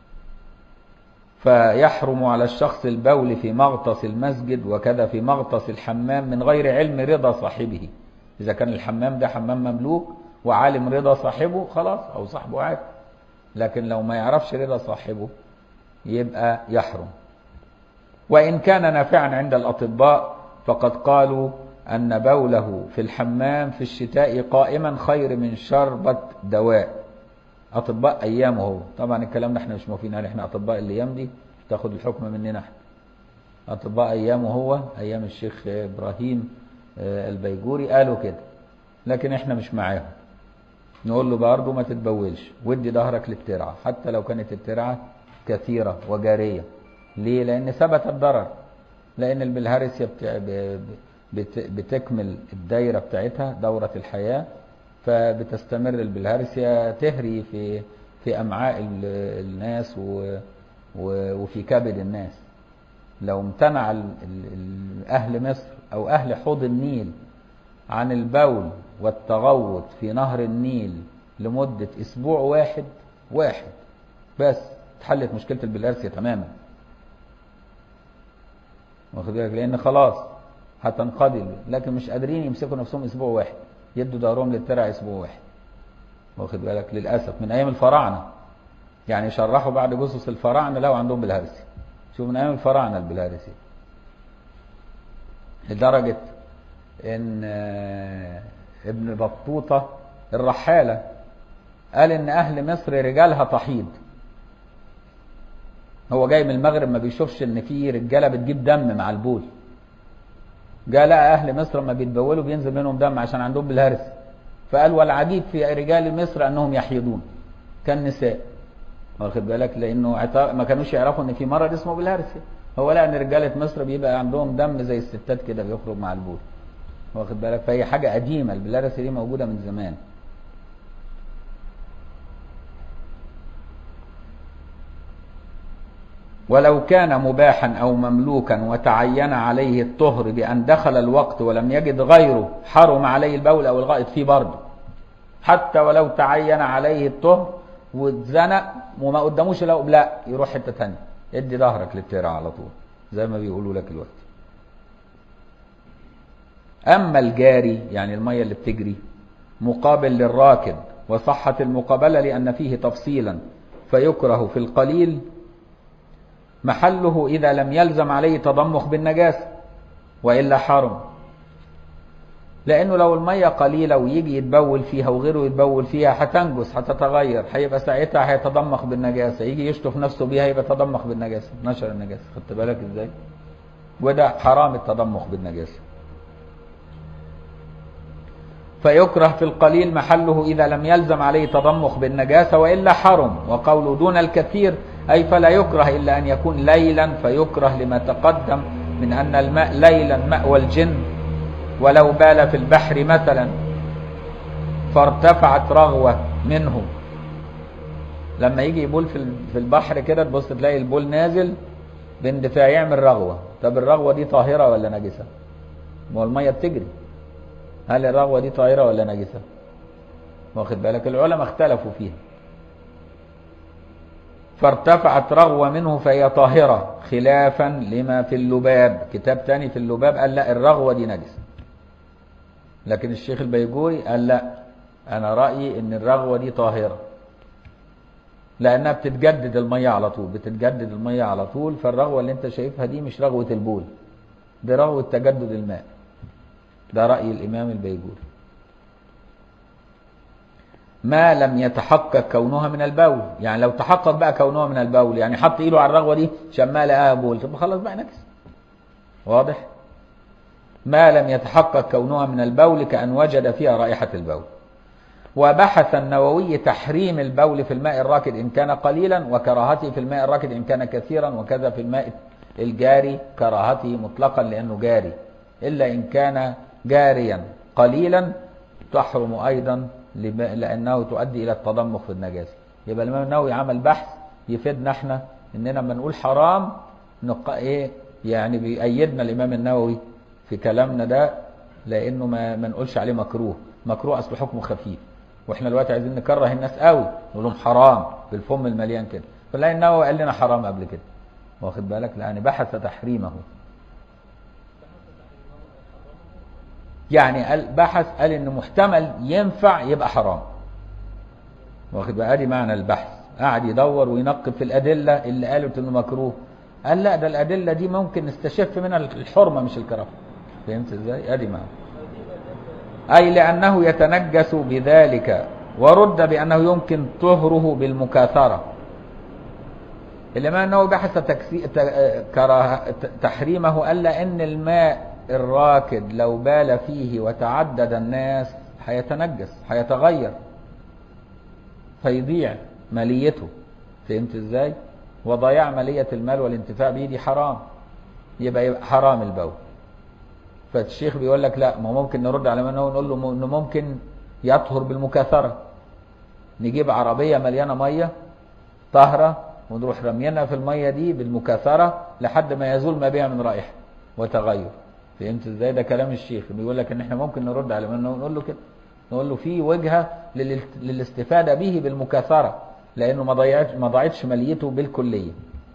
فيحرم على الشخص البول في مغطس المسجد وكذا في مغطس الحمام من غير علم رضا صاحبه إذا كان الحمام ده حمام مملوك وعالم رضا صاحبه خلاص أو صاحبه عادي لكن لو ما يعرفش رضا صاحبه يبقى يحرم وإن كان نافعا عند الأطباء فقد قالوا أن بوله في الحمام في الشتاء قائما خير من شربة دواء أطباء أيامه هو طبعا الكلام ده احنا مش موافقين عليه احنا أطباء الأيام دي تاخد الحكم مننا احنا أطباء أيامه هو أيام الشيخ إبراهيم البيجوري قالوا كده لكن احنا مش معاهم نقول له برضه ما تتبولش ودي ظهرك للترعة حتى لو كانت الترعة كثيرة وجارية ليه لأن ثبت الضرر لأن البلهارسيا بتكمل الدايرة بتاعتها دورة الحياة فبتستمر البلهارسيا تهري في في أمعاء الناس وفي كبد الناس لو امتنع أهل مصر أو أهل حوض النيل عن البول والتغوط في نهر النيل لمدة أسبوع واحد واحد بس اتحلت مشكلة البلهارسيا تماما واخد بالك لأن خلاص هتنقضي لكن مش قادرين يمسكوا نفسهم أسبوع واحد يدوا دورهم للترع أسبوع واحد واخد بالك للأسف من أيام الفراعنة يعني شرحوا بعد جثث الفراعنة لو عندهم بالهارسيا شوف من أيام الفراعنة البلهارسيا لدرجة ان ابن بطوطة الرحالة قال ان اهل مصر رجالها تحيض هو جاي من المغرب ما بيشوفش ان في رجالة بتجيب دم مع البول جاء لقى اهل مصر لما بيتبولوا بينزل منهم دم عشان عندهم بالهرس فقال والعجيب في رجال مصر انهم يحيضون كالنساء واخد بالك لانه ما كانوش يعرفوا ان في مرض اسمه بالهرس هو لقى ان رجاله مصر بيبقى عندهم دم زي الستات كده بيخرج مع البول واخد بالك فهي حاجه قديمه البلارس دي موجوده من زمان ولو كان مباحا او مملوكا وتعين عليه الطهر بان دخل الوقت ولم يجد غيره حرم عليه البول او الغائط فيه برضه حتى ولو تعين عليه الطهر واتزنق وما قداموش لا لا يروح حته ثانيه ادي ظهرك للترع على طول زي ما بيقولوا لك الوقت أما الجاري يعني المية اللي بتجري مقابل للراكب وصحة المقابلة لأن فيه تفصيلا فيكره في القليل محله إذا لم يلزم عليه تضمخ بالنجاسة وإلا حرم لأنه لو المية قليلة ويجي يتبول فيها وغيره يتبول فيها هتنجس هتتغير هيبقى ساعتها هيتضمخ بالنجاسة يجي يشطف نفسه بيها يبقى تضمخ بالنجاسة نشر النجاسة خدت بالك ازاي وده حرام التضمخ بالنجاسة فيكره في القليل محله إذا لم يلزم عليه تضمخ بالنجاسة وإلا حرم وقوله دون الكثير أي فلا يكره إلا أن يكون ليلا فيكره لما تقدم من أن الماء ليلا مأوى الجن ولو بال في البحر مثلا فارتفعت رغوة منه لما يجي يبول في البحر كده تبص تلاقي البول نازل باندفاع يعمل رغوة طب الرغوة دي طاهرة ولا نجسة ما هو المية بتجري هل الرغوة دي طاهرة ولا نجسة واخد بالك العلماء اختلفوا فيها فارتفعت رغوة منه فهي طاهرة خلافا لما في اللباب كتاب تاني في اللباب قال لا الرغوة دي نجس لكن الشيخ البيجوري قال لا أنا رأيي إن الرغوة دي طاهرة لأنها بتتجدد المية على طول بتتجدد المية على طول فالرغوة اللي أنت شايفها دي مش رغوة البول دي رغوة تجدد الماء ده رأي الإمام البيجوري ما لم يتحقق كونها من البول يعني لو تحقق بقى كونها من البول يعني حط ايده على الرغوه دي شمال لقاها بول طب خلاص بقى نجس واضح ما لم يتحقق كونها من البول كأن وجد فيها رائحة البول وبحث النووي تحريم البول في الماء الراكد إن كان قليلا وكراهته في الماء الراكد إن كان كثيرا وكذا في الماء الجاري كراهته مطلقا لأنه جاري إلا إن كان جاريا قليلا تحرم أيضا لأنه تؤدي إلى التضمخ في النجاسة يبقى الإمام النووي عمل بحث يفيدنا احنا إننا لما نقول حرام نق... إيه يعني بيأيدنا الإمام النووي في كلامنا ده لأنه ما, ما نقولش عليه مكروه مكروه أصل حكمه خفيف واحنا دلوقتي عايزين نكره الناس قوي نقول لهم حرام بالفم المليان كده فنلاقي النووي قال لنا حرام قبل كده واخد بالك يعني بحث تحريمه يعني قال بحث قال ان محتمل ينفع يبقى حرام واخد بقى ادي معنى البحث قعد يدور وينقب في الادله اللي قالت انه مكروه قال لا ده الادله دي ممكن نستشف منها الحرمه مش الكراهه فهمت ازاي ادي معنى اي لانه يتنجس بذلك ورد بانه يمكن طهره بالمكاثره الامام النووي بحث تكسي... ت... كراه... تحريمه قال ان الماء الراكد لو بال فيه وتعدد الناس هيتنجس هيتغير فيضيع ماليته فهمت ازاي وضياع مالية المال والانتفاع به دي حرام يبقى, يبقى حرام البول فالشيخ بيقول لك لا ما ممكن نرد على منه ونقول له انه ممكن يطهر بالمكاثرة نجيب عربية مليانة مية طهرة ونروح رمينا في المية دي بالمكاثرة لحد ما يزول ما بها من رائحة وتغير فهمت ازاي ده كلام الشيخ بيقول لك ان احنا ممكن نرد على منه ونقول له كده نقول له في وجهه للاستفاده به بالمكاثره لانه ما ضيعتش ما ضاعتش ماليته بالكليه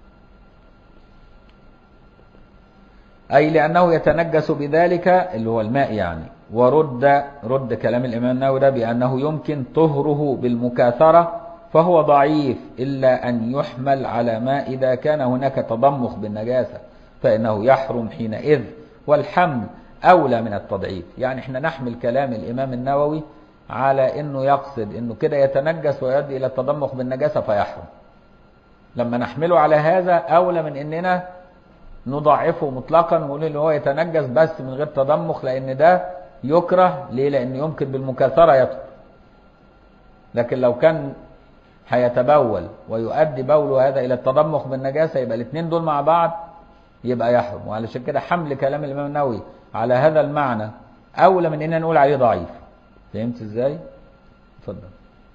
اي لانه يتنجس بذلك اللي هو الماء يعني ورد رد كلام الامام النووي ده بانه يمكن طهره بالمكاثره فهو ضعيف الا ان يحمل على ما اذا كان هناك تضمخ بالنجاسه فانه يحرم حينئذ والحمل أولى من التضعيف يعني احنا نحمل كلام الإمام النووي على أنه يقصد أنه كده يتنجس ويؤدي إلى التضمخ بالنجاسة فيحرم لما نحمله على هذا أولى من أننا نضعفه مطلقا ونقول ان هو يتنجس بس من غير تضمخ لأن ده يكره ليه لأن يمكن بالمكاثرة يطهر لكن لو كان هيتبول ويؤدي بوله هذا إلى التضمخ بالنجاسة يبقى الاثنين دول مع بعض يبقى يحرم وعلشان كده حمل كلام الامام النووي على هذا المعنى اولى من اننا نقول عليه ضعيف فهمت ازاي اتفضل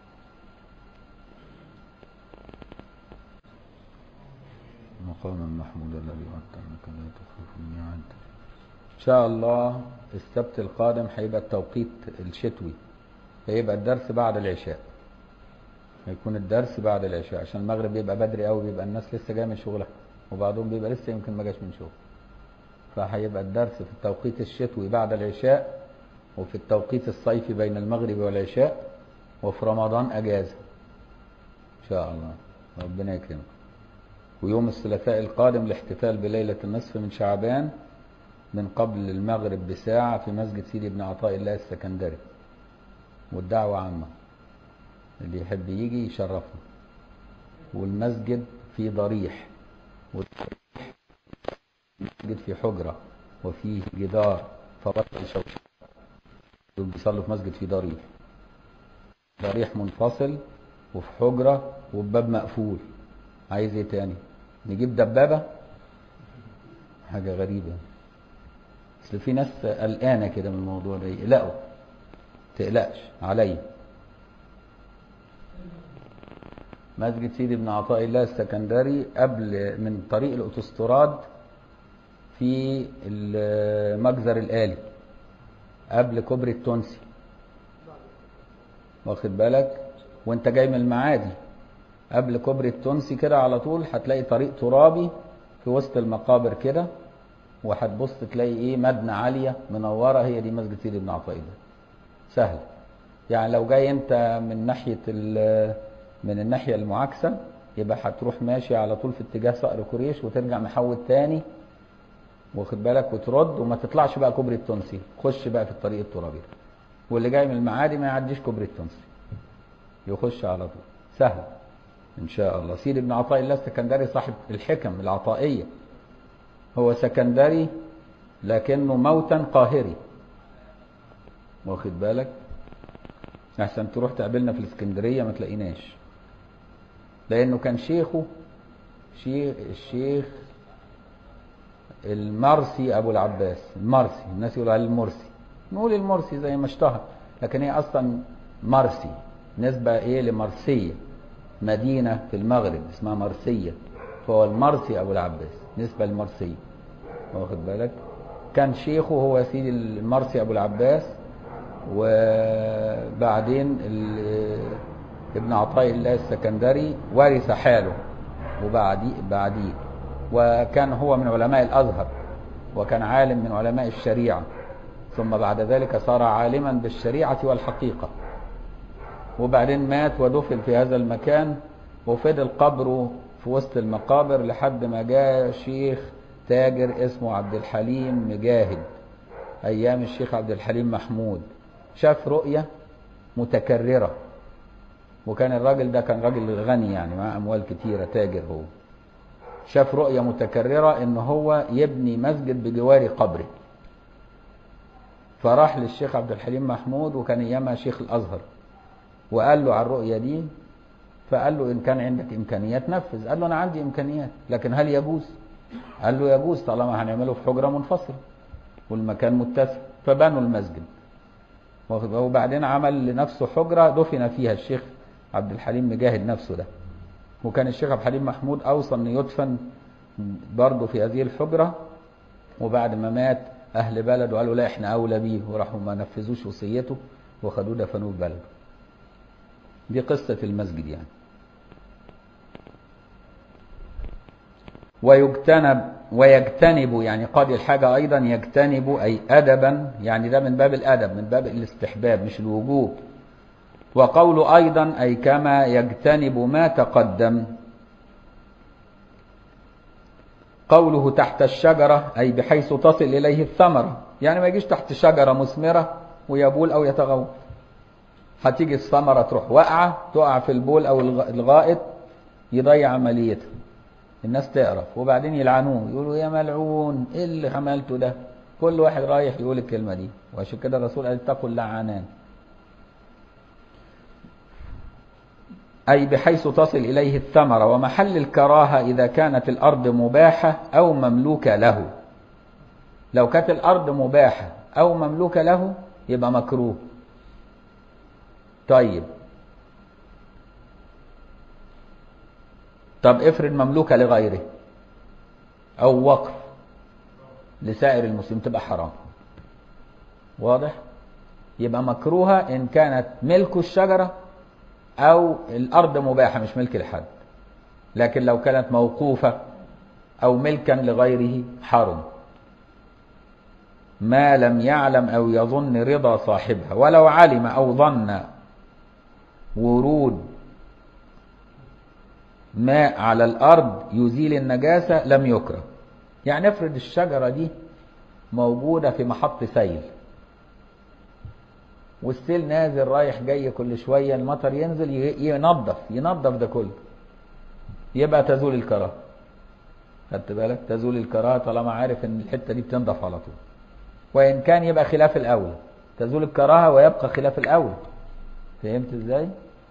مقام محمود الذي وعدتنك لا تخلف الميعاد ان شاء الله السبت القادم هيبقى التوقيت الشتوي هيبقى الدرس بعد العشاء هيكون الدرس بعد العشاء عشان المغرب بيبقى بدري قوي بيبقى الناس لسه جايه من شغلها وبعضهم بيبقى لسه يمكن ما جاش من شغل فهيبقى الدرس في التوقيت الشتوي بعد العشاء وفي التوقيت الصيفي بين المغرب والعشاء وفي رمضان اجازه ان شاء الله ربنا يكرمك ويوم الثلاثاء القادم الاحتفال بليله النصف من شعبان من قبل المغرب بساعه في مسجد سيدي بن عطاء الله السكندري والدعوه عامه اللي يحب يجي يشرفنا والمسجد في ضريح مسجد في حجرة وفيه جدار فبطل شوشة بيصلوا في مسجد في ضريح ضريح منفصل وفي حجرة وباب مقفول عايز ايه تاني نجيب دبابة حاجة غريبة اصل في ناس قلقانة كده من الموضوع ده يقلقوا تقلقش عليا مسجد سيدي بن عطاء الله السكندري قبل من طريق الاوتوستراد في المجزر الآلي قبل كوبري التونسي واخد بالك وانت جاي من المعادي قبل كوبري التونسي كده على طول هتلاقي طريق ترابي في وسط المقابر كده وهتبص تلاقي ايه مبنى عاليه منوره هي دي مسجد سيدي بن عطيه ده سهل يعني لو جاي انت من ناحيه من الناحيه المعاكسه يبقى هتروح ماشي على طول في اتجاه صقر قريش وترجع محول تاني واخد بالك وترد وما تطلعش بقى كوبري التونسي خش بقى في الطريق الترابي ده واللي جاي من المعادي ما يعديش كوبري التونسي يخش على طول سهل ان شاء الله سيدي بن عطاء الله السكندري صاحب الحكم العطائيه هو سكندري لكنه موتا قاهري واخد بالك احسن تروح تقابلنا في الاسكندريه ما تلاقيناش لانه كان شيخه شيخ الشيخ المرسي ابو العباس المرسي الناس يقولوا عليه المرسي نقول المرسي زي ما اشتهر لكن هي اصلا مرسي نسبة ايه لمرسية مدينة في المغرب اسمها مرسية فهو المرسي ابو العباس نسبة لمرسية واخد بالك كان شيخه هو سيدي المرسي ابو العباس وبعدين ابن عطاء الله السكندري ورث حاله وبعديه بعديه وكان هو من علماء الازهر وكان عالم من علماء الشريعه ثم بعد ذلك صار عالما بالشريعه والحقيقه وبعدين مات ودفن في هذا المكان وفضل قبره في وسط المقابر لحد ما جاء شيخ تاجر اسمه عبد الحليم مجاهد ايام الشيخ عبد الحليم محمود شاف رؤيه متكرره وكان الراجل ده كان راجل غني يعني معاه اموال كتيره تاجر هو شاف رؤيه متكرره ان هو يبني مسجد بجوار قبره فراح للشيخ عبد الحليم محمود وكان ايامها شيخ الازهر وقال له على الرؤيه دي فقال له ان كان عندك امكانيات نفذ قال له انا عندي امكانيات لكن هل يجوز قال له يجوز طالما هنعمله في حجره منفصله والمكان متسع فبنوا المسجد وبعدين عمل لنفسه حجره دفن فيها الشيخ عبد الحليم مجاهد نفسه ده وكان الشيخ عبد الحليم محمود اوصى انه يدفن برضه في هذه الحجره وبعد ما مات اهل بلده قالوا لا احنا اولى بيه وراحوا ما نفذوش وصيته وخدوه دفنوه في بلده دي قصه المسجد يعني ويجتنب ويجتنب يعني قاضي الحاجة أيضا يجتنب أي أدبا يعني ده من باب الأدب من باب الاستحباب مش الوجوب وقول أيضا أي كما يجتنب ما تقدم قوله تحت الشجرة أي بحيث تصل إليه الثمرة يعني ما يجيش تحت شجرة مثمرة ويبول أو يتغوط هتيجي الثمرة تروح واقعة تقع في البول أو الغائط يضيع عمليتها الناس تعرف وبعدين يلعنوه يقولوا يا ملعون ايه اللي عملته ده كل واحد رايح يقول الكلمة دي وعشان كده الرسول قال اتقوا اللعانان أي بحيث تصل إليه الثمرة ومحل الكراهة إذا كانت الأرض مباحة أو مملوكة له لو كانت الأرض مباحة أو مملوكة له يبقى مكروه طيب طب افرض مملوكة لغيره أو وقف لسائر المسلمين تبقى حرام واضح يبقى مكروهة إن كانت ملك الشجرة أو الأرض مباحة مش ملك لحد لكن لو كانت موقوفة أو ملكا لغيره حرم ما لم يعلم أو يظن رضا صاحبها ولو علم أو ظن ورود ماء على الأرض يزيل النجاسة لم يكره يعني افرض الشجرة دي موجودة في محط سيل والسيل نازل رايح جاي كل شوية المطر ينزل ينظف ينظف ده كله يبقى تزول الكراهة خدت بالك تزول الكراهة طالما عارف ان الحتة دي بتنضف على طول وإن كان يبقى خلاف الأول تزول الكراهة ويبقى خلاف الأول فهمت ازاي؟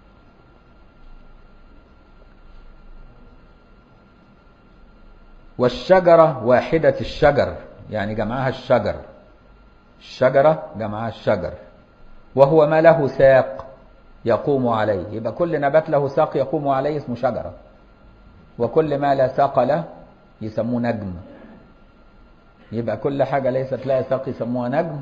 والشجرة واحدة الشجر يعني جمعها الشجر الشجرة جمعها الشجر وهو ما له ساق يقوم عليه يبقى كل نبات له ساق يقوم عليه اسمه شجرة وكل ما لا ساق له يسموه نجم يبقى كل حاجة ليست لها ساق يسموها نجم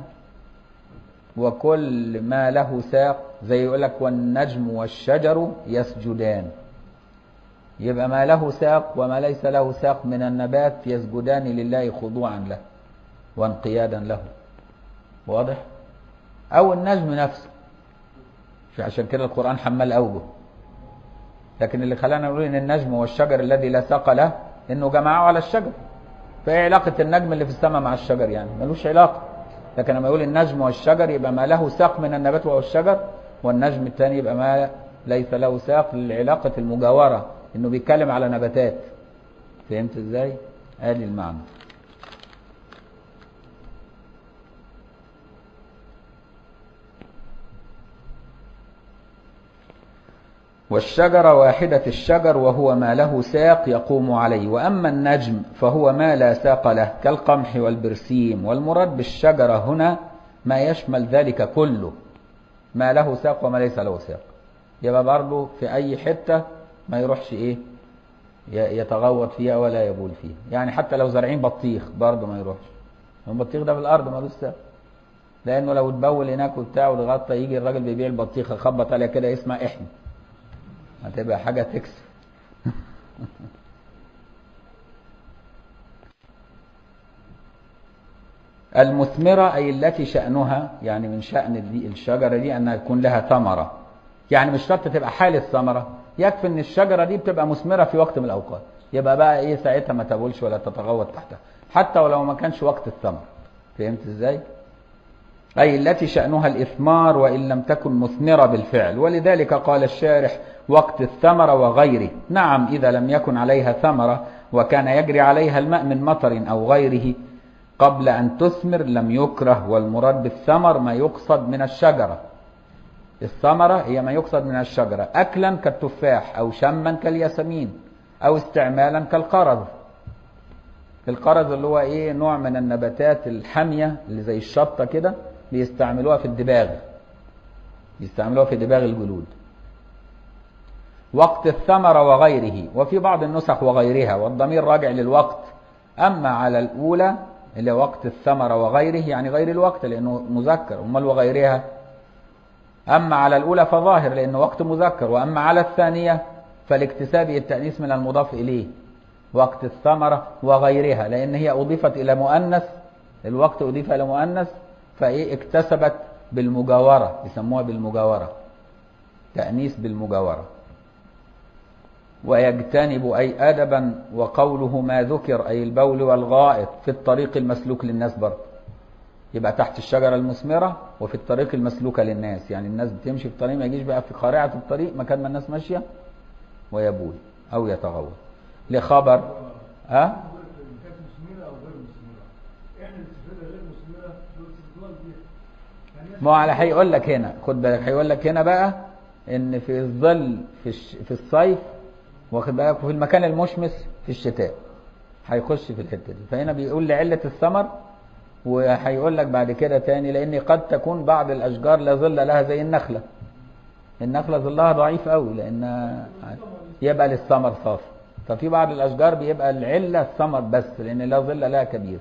وكل ما له ساق زي يقول لك والنجم والشجر يسجدان يبقى ما له ساق وما ليس له ساق من النبات يسجدان لله خضوعا له وانقيادا له واضح او النجم نفسه عشان كده القرآن حمل أوجه لكن اللي خلانا نقول ان النجم هو الشجر الذي لا ساق له انه جمعه على الشجر فايه علاقة النجم اللي في السماء مع الشجر يعني ملوش علاقة لكن لما يقول النجم والشجر يبقى ما له ساق من النبات وهو الشجر والنجم الثاني يبقى ما ليس له ساق لعلاقة المجاورة انه بيتكلم على نباتات فهمت ازاي؟ ادي المعنى والشجرة واحدة الشجر وهو ما له ساق يقوم عليه وأما النجم فهو ما لا ساق له كالقمح والبرسيم والمراد بالشجرة هنا ما يشمل ذلك كله ما له ساق وما ليس له ساق يبقى برضه في أي حتة ما يروحش إيه يتغوط فيها ولا يبول فيها يعني حتى لو زارعين بطيخ برضه ما يروحش البطيخ ده في الأرض ملوش ساق لأنه لو اتبول هناك وبتاع واتغطى يجي الراجل بيبيع البطيخة خبط عليها كده اسمها احمي هتبقى حاجة تكسب المثمرة أي التي شأنها يعني من شأن دي الشجرة دي أنها يكون لها ثمرة يعني مش شرط تبقى حال الثمرة يكفي أن الشجرة دي بتبقى مثمرة في وقت من الأوقات يبقى بقى إيه ساعتها ما تبولش ولا تتغوط تحتها حتى ولو ما كانش وقت الثمر فهمت إزاي؟ أي التي شأنها الإثمار وإن لم تكن مثمرة بالفعل ولذلك قال الشارح وقت الثمرة وغيره نعم إذا لم يكن عليها ثمرة وكان يجري عليها الماء من مطر أو غيره قبل أن تثمر لم يكره والمراد بالثمر ما يقصد من الشجرة الثمرة هي ما يقصد من الشجرة أكلا كالتفاح أو شما كالياسمين أو استعمالا كالقرض القرض اللي هو إيه نوع من النباتات الحامية اللي زي الشطة كده بيستعملوها في الدباغ بيستعملوها في دباغ الجلود وقت الثمرة وغيره وفي بعض النسخ وغيرها والضمير راجع للوقت أما على الأولى اللي وقت الثمرة وغيره يعني غير الوقت لأنه مذكر أمال وغيرها أما على الأولى فظاهر لأنه وقت مذكر وأما على الثانية فالاكتساب التأنيث من المضاف إليه وقت الثمرة وغيرها لأن هي أضيفت إلى مؤنث الوقت أضيف إلى مؤنث فإيه اكتسبت بالمجاورة يسموها بالمجاورة تأنيث بالمجاورة ويجتنب أي أدبا وقوله ما ذكر أي البول والغائط في الطريق المسلوك للناس برضه يبقى تحت الشجرة المثمرة وفي الطريق المسلوكة للناس يعني الناس بتمشي في الطريق ما يجيش بقى في قارعة الطريق مكان ما الناس ماشية ويبول أو يتغوط لخبر ها ما هو على هيقول لك هنا خد بالك هيقول لك هنا بقى ان في الظل في الش... في الصيف واخد بالك وفي المكان المشمس في الشتاء هيخش في الحته دي فهنا بيقول لعله الثمر وهيقول لك بعد كده تاني لان قد تكون بعض الاشجار لا ظل لها زي النخله النخله ظلها ضعيف قوي لان يبقى للثمر صافي ففي بعض الاشجار بيبقى العله الثمر بس لان لا ظل لها كبير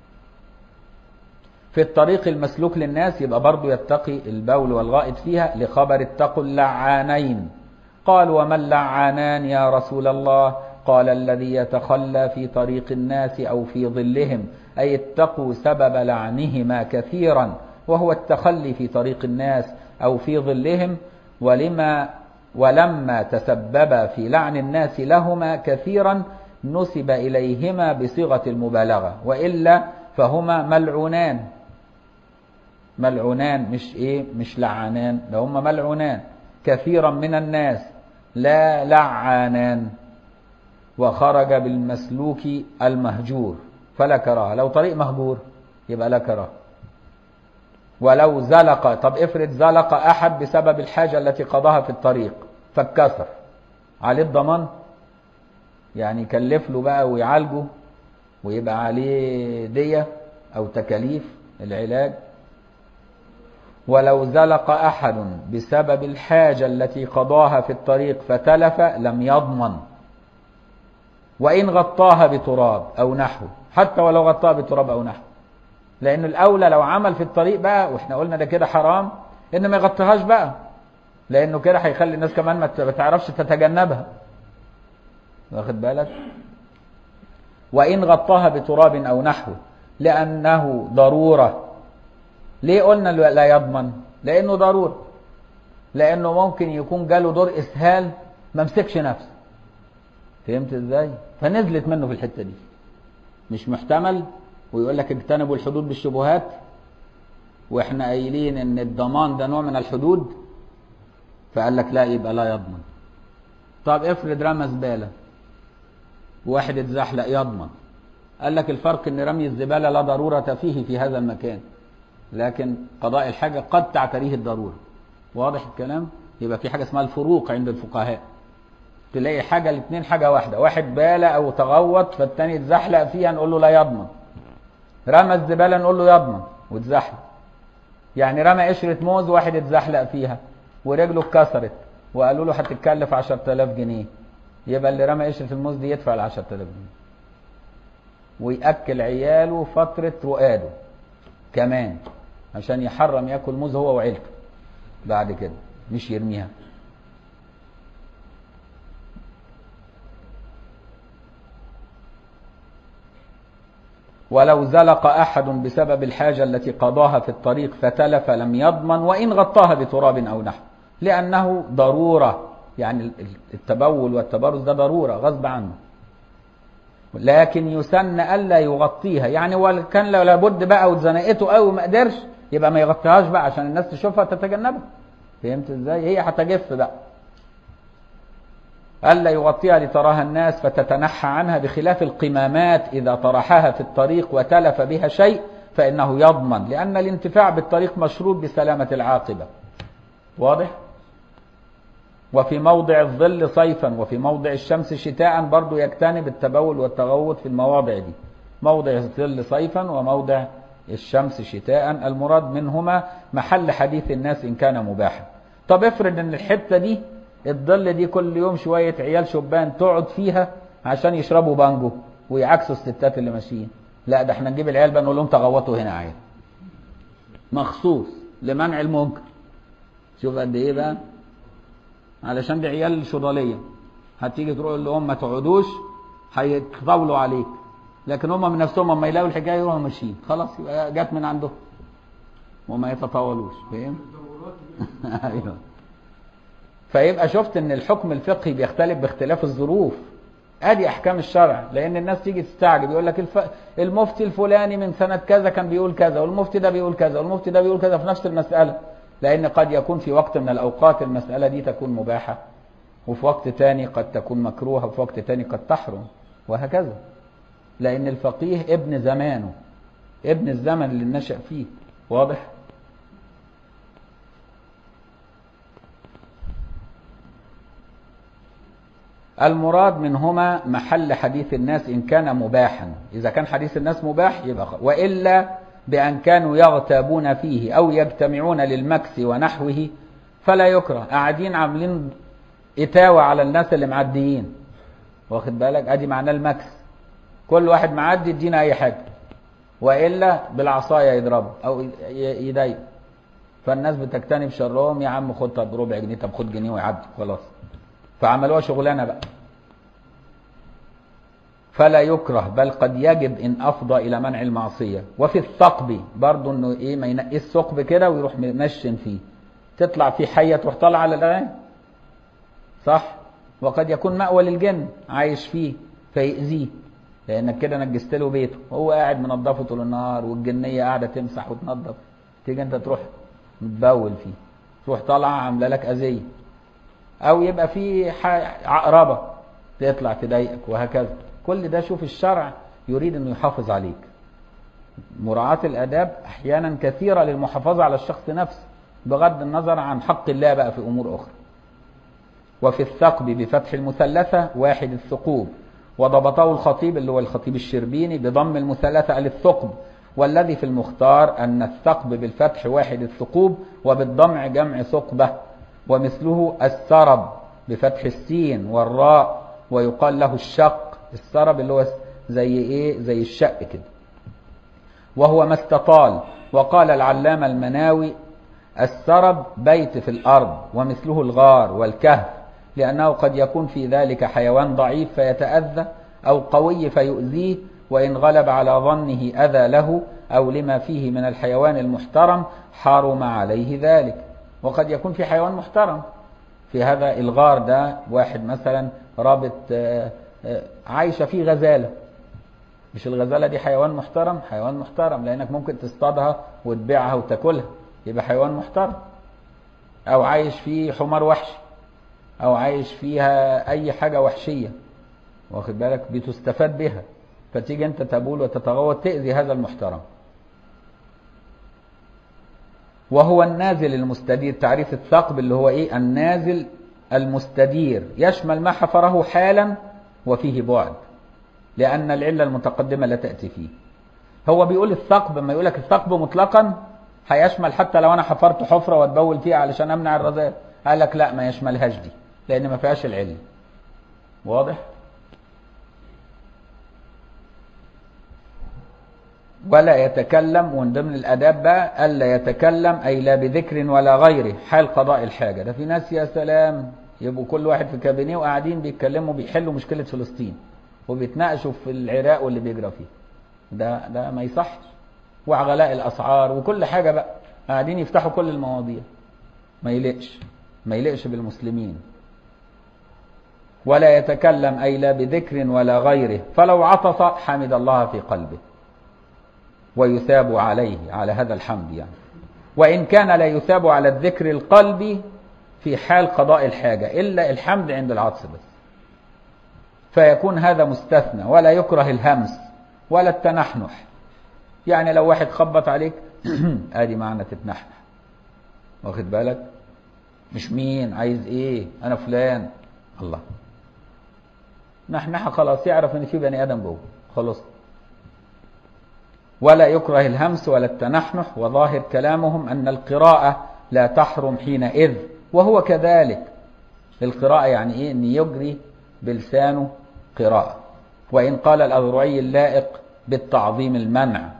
في الطريق المسلوك للناس يبقى برضه يتقي البول والغائط فيها لخبر اتقوا اللعانين قال وما اللعانان يا رسول الله قال الذي يتخلى في طريق الناس أو في ظلهم أي اتقوا سبب لعنهما كثيرا وهو التخلي في طريق الناس أو في ظلهم ولما ولما تسبب في لعن الناس لهما كثيرا نسب إليهما بصيغة المبالغة وإلا فهما ملعونان ملعونان مش ايه مش لعانان ده هم ملعونان كثيرا من الناس لا لعانان وخرج بالمسلوك المهجور فلا كراهه لو طريق مهجور يبقى لا كراهه ولو زلق طب افرض زلق احد بسبب الحاجه التي قضاها في الطريق فاتكسر عليه الضمان يعني يكلف له بقى ويعالجه ويبقى عليه دية او تكاليف العلاج ولو زلق أحد بسبب الحاجة التي قضاها في الطريق فتلف لم يضمن وإن غطاها بتراب أو نحو حتى ولو غطاها بتراب أو نحو لأن الأولى لو عمل في الطريق بقى وإحنا قلنا ده كده حرام إن ما يغطيهاش بقى لأنه كده هيخلي الناس كمان ما تعرفش تتجنبها واخد بالك وإن غطاها بتراب أو نحوه لأنه ضرورة ليه قلنا لا يضمن لأنه ضرورة لأنه ممكن يكون جاله دور إسهال ما مسكش نفسه فهمت ازاي فنزلت منه في الحتة دي مش محتمل ويقول لك اجتنبوا الحدود بالشبهات واحنا قايلين ان الضمان ده نوع من الحدود فقال لك لا يبقى لا يضمن طب افرض رمى زباله وواحد اتزحلق يضمن قال لك الفرق ان رمي الزباله لا ضروره فيه في هذا المكان لكن قضاء الحاجه قد تعتريه الضروره واضح الكلام يبقى في حاجه اسمها الفروق عند الفقهاء تلاقي حاجه الاثنين حاجه واحده واحد بال او تغوط فالتاني اتزحلق فيها نقول له لا يضمن رمى الزباله نقول له يضمن واتزحلق يعني رمى قشره موز واحد اتزحلق فيها ورجله اتكسرت وقالوا له هتتكلف 10000 جنيه يبقى اللي رمى قشره الموز دي يدفع ال 10000 جنيه ويأكل عياله فترة رقاده كمان عشان يحرم ياكل موز هو وعيلته بعد كده مش يرميها ولو زلق أحد بسبب الحاجة التي قضاها في الطريق فتلف لم يضمن وإن غطاها بتراب أو نحو لأنه ضرورة يعني التبول والتبرز ده ضرورة غصب عنه لكن يسن ألا يغطيها يعني وكان لو لابد بقى واتزنقته قوي ما قدرش يبقى ما يغطيهاش بقى عشان الناس تشوفها تتجنبها فهمت ازاي هي هتجف بقى ألا يغطيها لتراها الناس فتتنحى عنها بخلاف القمامات إذا طرحها في الطريق وتلف بها شيء فإنه يضمن لأن الانتفاع بالطريق مشروط بسلامة العاقبة واضح؟ وفي موضع الظل صيفا وفي موضع الشمس شتاء برضو يجتنب التبول والتغوط في المواضع دي موضع الظل صيفا وموضع الشمس شتاء المراد منهما محل حديث الناس إن كان مباحا طب افرض ان الحتة دي الظل دي كل يوم شوية عيال شبان تقعد فيها عشان يشربوا بانجو ويعكسوا الستات اللي ماشيين لا ده احنا نجيب العيال بقى نقول لهم تغوطوا هنا عيال مخصوص لمنع المنكر شوف قد ايه بقى علشان دي عيال شضاليه هتيجي تقول لهم ما تقعدوش هيتطاولوا عليك لكن هم من نفسهم اما يلاقوا الحكايه يروحوا ماشيين خلاص يبقى جت من عندهم وما يتطاولوش فاهم ايوه فيبقى شفت ان الحكم الفقهي بيختلف باختلاف الظروف ادي احكام الشرع لان الناس تيجي تستعجب يقول لك الف... المفتي الفلاني من سنه كذا كان بيقول كذا والمفتي ده بيقول كذا والمفتي ده بيقول كذا في نفس المساله لان قد يكون في وقت من الاوقات المساله دي تكون مباحه وفي وقت تاني قد تكون مكروهه وفي وقت تاني قد تحرم وهكذا لان الفقيه ابن زمانه ابن الزمن اللي نشأ فيه واضح المراد منهما محل حديث الناس إن كان مباحا إذا كان حديث الناس مباح يبقى خ... وإلا بأن كانوا يغتابون فيه أو يجتمعون للمكس ونحوه فلا يكره قاعدين عاملين إتاوة على الناس اللي معديين واخد بالك أدي معناه المكس كل واحد معدي يدينا أي حاجة وإلا بالعصاية يضربه أو يضايقه فالناس بتجتنب شرهم يا عم خد طب ربع جنيه طب خد جنيه ويعدي خلاص فعملوها شغلانه بقى فلا يكره بل قد يجب ان افضى الى منع المعصيه وفي الثقب برضه انه ايه ما ينقيش ثقب كده ويروح منشن فيه تطلع فيه حيه تروح طالعه على العين صح وقد يكون مأوى للجن عايش فيه فيأذيه لانك كده نجست له بيته وهو قاعد منضفه طول النهار والجنيه قاعده تمسح وتنظف تيجي انت تروح متبول فيه تروح طالعه عامله لك اذيه او يبقى في عقربه تطلع تضايقك وهكذا كل ده شوف الشرع يريد انه يحافظ عليك مراعاة الاداب احيانا كثيرة للمحافظة على الشخص نفسه بغض النظر عن حق الله بقى في امور اخرى وفي الثقب بفتح المثلثة واحد الثقوب وضبطه الخطيب اللي هو الخطيب الشربيني بضم المثلثة للثقب والذي في المختار أن الثقب بالفتح واحد الثقوب وبالضمع جمع ثقبة ومثله السرب بفتح السين والراء ويقال له الشق السرب اللي هو زي ايه زي الشق كده وهو ما استطال وقال العلامة المناوي السرب بيت في الأرض ومثله الغار والكهف لأنه قد يكون في ذلك حيوان ضعيف فيتأذى أو قوي فيؤذيه وإن غلب على ظنه أذى له أو لما فيه من الحيوان المحترم حرم عليه ذلك وقد يكون في حيوان محترم في هذا الغار ده واحد مثلا رابط عايشة فيه غزالة مش الغزالة دي حيوان محترم حيوان محترم لأنك ممكن تصطادها وتبيعها وتاكلها يبقى حيوان محترم أو عايش فيه حمار وحشي أو عايش فيها أي حاجة وحشية واخد بالك بتستفاد بها فتيجي أنت تبول وتتغوط تأذي هذا المحترم وهو النازل المستدير تعريف الثقب اللي هو ايه النازل المستدير يشمل ما حفره حالا وفيه بعد لأن العلة المتقدمة لا تأتي فيه هو بيقول الثقب لما يقول لك الثقب مطلقا هيشمل حتى لو أنا حفرت حفرة واتبول فيها علشان أمنع الرذاذ قال لك لا ما يشملهاش دي لأن ما فيهاش العلة واضح؟ ولا يتكلم ومن ضمن الاداب بقى الا يتكلم اي لا بذكر ولا غيره حال قضاء الحاجه ده في ناس يا سلام يبقوا كل واحد في كابينيه وقاعدين بيتكلموا بيحلوا مشكله فلسطين وبيتناقشوا في العراق واللي بيجرى فيه ده ده ما يصحش وغلاء الاسعار وكل حاجه بقى قاعدين يفتحوا كل المواضيع ما يليقش ما يليقش بالمسلمين ولا يتكلم اي لا بذكر ولا غيره فلو عطس حمد الله في قلبه ويثاب عليه على هذا الحمد يعني وإن كان لا يثاب على الذكر القلبي في حال قضاء الحاجة إلا الحمد عند العطس بس فيكون هذا مستثنى ولا يكره الهمس ولا التنحنح يعني لو واحد خبط عليك ادي معنى تتنحنح واخد بالك مش مين عايز ايه انا فلان الله نحنحه خلاص يعرف ان في بني ادم جوه خلاص ولا يكره الهمس ولا التنحنح وظاهر كلامهم أن القراءة لا تحرم حينئذ وهو كذلك القراءة يعني إيه أن يجري بلسانه قراءة وإن قال الأذرعي اللائق بالتعظيم المنع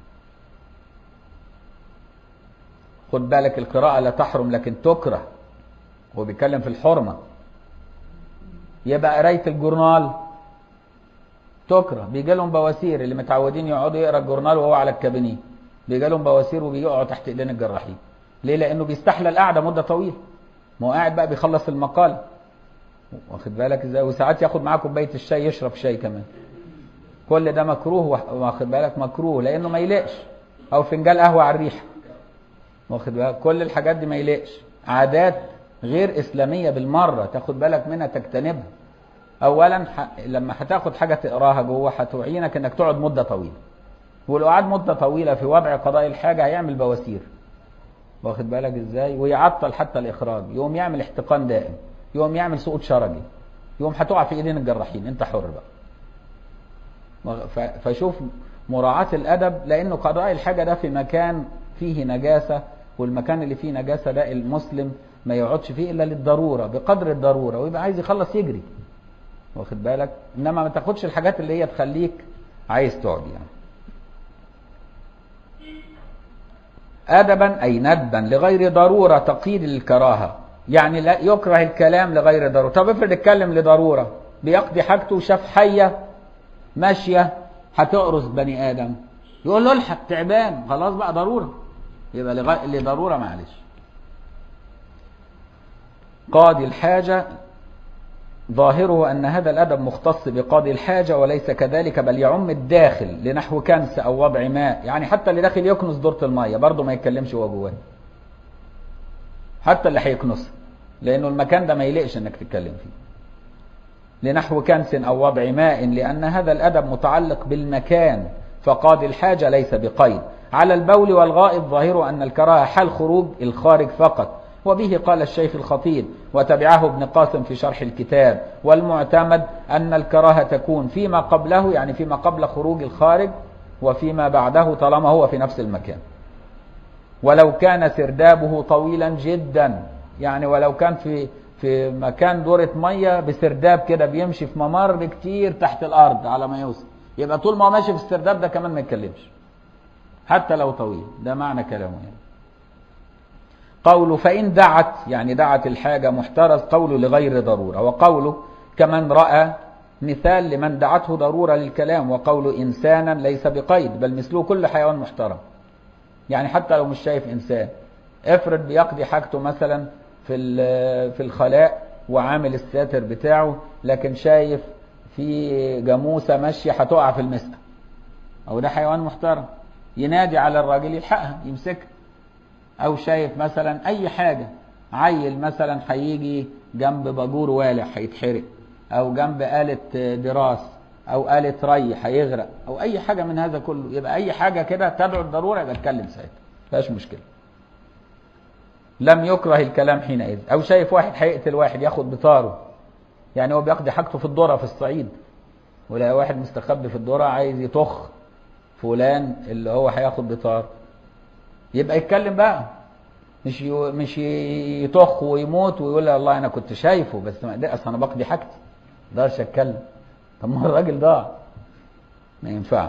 خد بالك القراءة لا تحرم لكن تكره هو بيتكلم في الحرمة يبقى قراية الجورنال تكره بيجي لهم بواسير اللي متعودين يقعدوا يقرا الجورنال وهو على الكابينيه بيجي لهم بواسير وبيقعوا تحت ايدين الجراحين ليه لانه بيستحلى القعده مده طويله ما هو قاعد بقى بيخلص المقاله واخد بالك ازاي وساعات ياخد معاه كوبايه الشاي يشرب شاي كمان كل ده مكروه واخد بالك مكروه لانه ما يليقش او فنجان قهوه على الريحه واخد بالك كل الحاجات دي ما يليقش عادات غير اسلاميه بالمره تاخد بالك منها تجتنبها اولا ح... لما هتاخد حاجه تقراها جوه هتعينك انك تقعد مده طويله ولو قعد مده طويله في وضع قضاء الحاجه هيعمل بواسير واخد بالك ازاي ويعطل حتى الاخراج يقوم يعمل احتقان دائم يقوم يعمل سقوط شرجي يقوم هتقع في ايدين الجراحين انت حر بقى ف... فشوف مراعاة الأدب لأنه قضاء الحاجة ده في مكان فيه نجاسة والمكان اللي فيه نجاسة ده المسلم ما يقعدش فيه إلا للضرورة بقدر الضرورة ويبقى عايز يخلص يجري واخد بالك انما ما تاخدش الحاجات اللي هي تخليك عايز تقعد يعني ادبا اي ندبا لغير ضروره تقييد للكراهه يعني لا يكره الكلام لغير ضروره طب افرض اتكلم لضروره بيقضي حاجته وشاف حيه ماشيه هتقرص بني ادم يقول له الحق تعبان خلاص بقى ضروره يبقى لغ... لضروره معلش قاضي الحاجه ظاهره أن هذا الأدب مختص بقاضي الحاجة وليس كذلك بل يعم الداخل لنحو كنس أو وضع ماء يعني حتى اللي داخل يكنس دورة المية برضه ما يتكلمش هو جواه حتى اللي هيكنسها لأنه المكان ده ما يليقش أنك تتكلم فيه لنحو كنس أو وضع ماء لأن هذا الأدب متعلق بالمكان فقاضي الحاجة ليس بقيد على البول والغائط ظاهره أن الكراهة حال خروج الخارج فقط وبه قال الشيخ الخطيب وتبعه ابن قاسم في شرح الكتاب والمعتمد أن الكراهة تكون فيما قبله يعني فيما قبل خروج الخارج وفيما بعده طالما هو في نفس المكان ولو كان سردابه طويلا جدا يعني ولو كان في في مكان دورة مية بسرداب كده بيمشي في ممر كتير تحت الأرض على ما يوصل يبقى طول ما هو ماشي في السرداب ده كمان ما يتكلمش حتى لو طويل ده معنى كلامه يعني قوله فإن دعت يعني دعت الحاجة محترز قوله لغير ضرورة وقوله كمن رأى مثال لمن دعته ضرورة للكلام وقوله إنسانا ليس بقيد بل مثله كل حيوان محترم يعني حتى لو مش شايف إنسان افرض بيقضي حاجته مثلا في في الخلاء وعامل الساتر بتاعه لكن شايف في جاموسه ماشيه هتقع في المسقى او ده حيوان محترم ينادي على الراجل يلحقها يمسكها او شايف مثلا اي حاجه عيل مثلا هيجي جنب باجور والع هيتحرق او جنب آلة دراس او آلة ري هيغرق او اي حاجه من هذا كله يبقى اي حاجه كده تدعو الضروره يبقى اتكلم ساعتها مفيهاش مشكله لم يكره الكلام حينئذ او شايف واحد هيقتل واحد ياخد بطاره يعني هو بيقضي حاجته في الذره في الصعيد ولا واحد مستخبي في الذره عايز يطخ فلان اللي هو هياخد بطار يبقى يتكلم بقى مش يو مش يطخ ويموت ويقول الله انا كنت شايفه بس ما اصل انا بقضي حاجتي ما اقدرش اتكلم طب ما الراجل ضاع ما ينفعش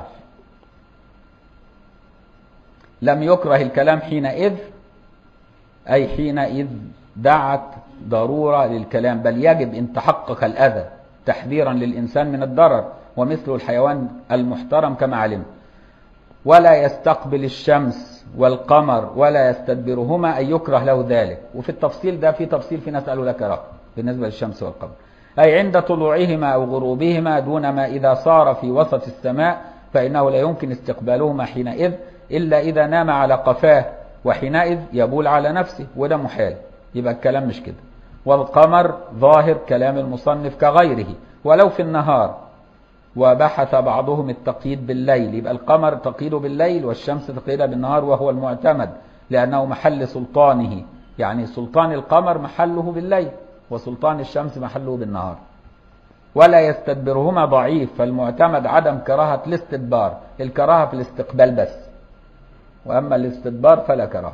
لم يكره الكلام حينئذ أي حينئذ دعت ضرورة للكلام بل يجب إن تحقق الأذى تحذيرا للإنسان من الضرر ومثل الحيوان المحترم كما علم ولا يستقبل الشمس والقمر ولا يستدبرهما أن يكره له ذلك وفي التفصيل ده في تفصيل في ناس قالوا لك كراهه بالنسبة للشمس والقمر أي عند طلوعهما أو غروبهما دون ما إذا صار في وسط السماء فإنه لا يمكن استقبالهما حينئذ إلا إذا نام على قفاه وحينئذ يبول على نفسه وده محال يبقى الكلام مش كده والقمر ظاهر كلام المصنف كغيره ولو في النهار وبحث بعضهم التقييد بالليل يبقى القمر تقييده بالليل والشمس تقييدها بالنهار وهو المعتمد لأنه محل سلطانه يعني سلطان القمر محله بالليل وسلطان الشمس محله بالنهار ولا يستدبرهما ضعيف فالمعتمد عدم كراهة الاستدبار الكراهة في الاستقبال بس وأما الاستدبار فلا كراهة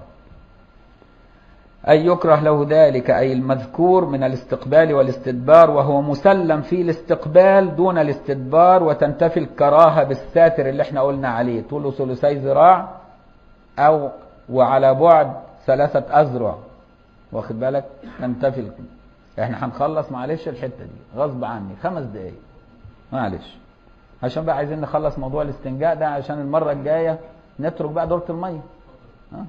أي يكره له ذلك أي المذكور من الاستقبال والاستدبار وهو مسلم في الاستقبال دون الاستدبار وتنتفي الكراهة بالساتر اللي احنا قلنا عليه طوله ثلثي ذراع أو وعلى بعد ثلاثة أذرع واخد بالك تنتفي احنا هنخلص معلش الحتة دي غصب عني خمس دقايق معلش عشان بقى عايزين نخلص موضوع الاستنجاء ده عشان المرة الجاية نترك بقى دورة المية ها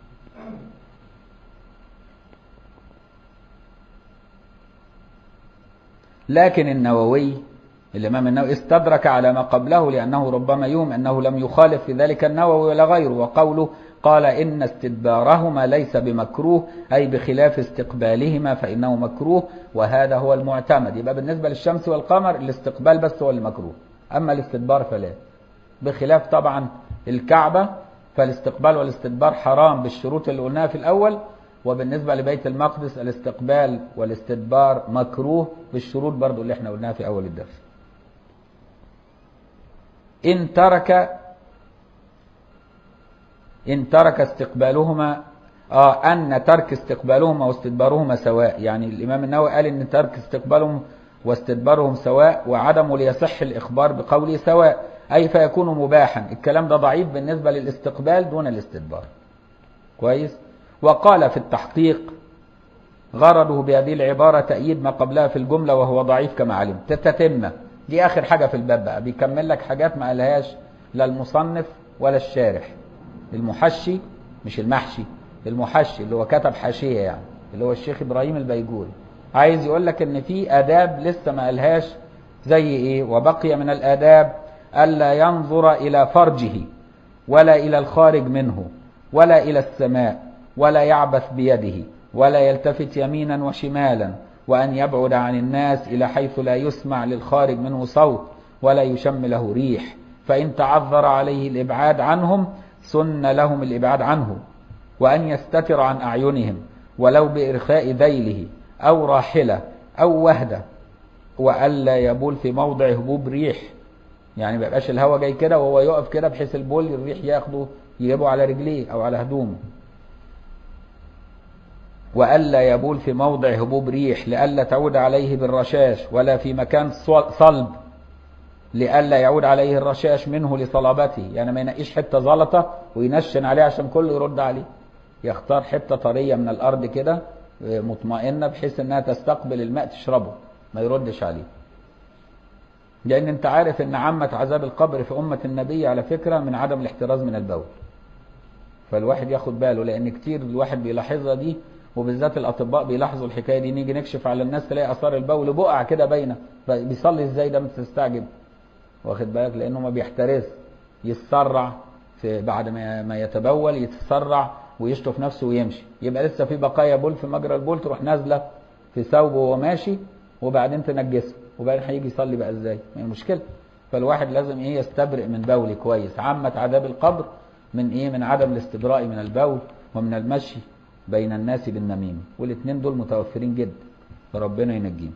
لكن النووي الإمام النووي استدرك على ما قبله لأنه ربما يوم أنه لم يخالف في ذلك النووي ولا غيره وقوله قال إن استدبارهما ليس بمكروه أي بخلاف استقبالهما فإنه مكروه وهذا هو المعتمد يبقى بالنسبة للشمس والقمر الاستقبال بس هو المكروه أما الاستدبار فلا بخلاف طبعا الكعبة فالاستقبال والاستدبار حرام بالشروط اللي قلناها في الأول وبالنسبة لبيت المقدس الاستقبال والاستدبار مكروه بالشروط برضو اللي احنا قلناها في أول الدرس إن ترك إن ترك استقبالهما آه أن ترك استقبالهما واستدبارهما سواء يعني الإمام النووي قال إن ترك استقبالهم واستدبارهم سواء وعدم ليصح الإخبار بقوله سواء أي فيكون مباحا الكلام ده ضعيف بالنسبة للاستقبال دون الاستدبار كويس وقال في التحقيق غرضه بهذه العبارة تأييد ما قبلها في الجملة وهو ضعيف كما علم تتتمة دي آخر حاجة في الباب بقى بيكمل لك حاجات ما قالهاش لا المصنف ولا الشارح المحشي مش المحشي المحشي اللي هو كتب حاشية يعني اللي هو الشيخ إبراهيم البيجوري عايز يقول لك إن في آداب لسه ما قالهاش زي إيه وبقي من الآداب ألا ينظر إلى فرجه ولا إلى الخارج منه ولا إلى السماء ولا يعبث بيده ولا يلتفت يمينا وشمالا وأن يبعد عن الناس إلى حيث لا يسمع للخارج منه صوت ولا يشم له ريح فإن تعذر عليه الإبعاد عنهم سن لهم الإبعاد عنه وأن يستتر عن أعينهم ولو بإرخاء ذيله أو راحلة أو وهدة وألا يبول في موضع هبوب ريح يعني ما يبقاش الهواء جاي كده وهو يقف كده بحيث البول الريح ياخده يجيبه على رجليه أو على هدومه وألا يبول في موضع هبوب ريح لئلا تعود عليه بالرشاش ولا في مكان صلب لئلا يعود عليه الرشاش منه لصلابته يعني ما ينقيش حتة زلطة وينشن عليه عشان كله يرد عليه يختار حتة طرية من الأرض كده مطمئنة بحيث إنها تستقبل الماء تشربه ما يردش عليه لأن أنت عارف إن عامة عذاب القبر في أمة النبي على فكرة من عدم الاحتراز من البول فالواحد ياخد باله لأن كتير الواحد بيلاحظها دي وبالذات الأطباء بيلاحظوا الحكاية دي نيجي نكشف على الناس تلاقي آثار البول بقع كده باينة بيصلي إزاي ده تستعجب واخد بالك لأنه ما بيحترز يتسرع في بعد ما ما يتبول يتسرع ويشطف نفسه ويمشي يبقى لسه في بقايا بول في مجرى البول تروح نازله في ثوبه وهو ماشي وبعدين تنجسه وبعدين هيجي يصلي بقى ازاي؟ ما هي مشكله فالواحد لازم ايه يستبرئ من بول كويس عامة عذاب القبر من ايه من عدم الاستبراء من البول ومن المشي بين الناس بالنميمه والاثنين دول متوفرين جدا فربنا ينجينا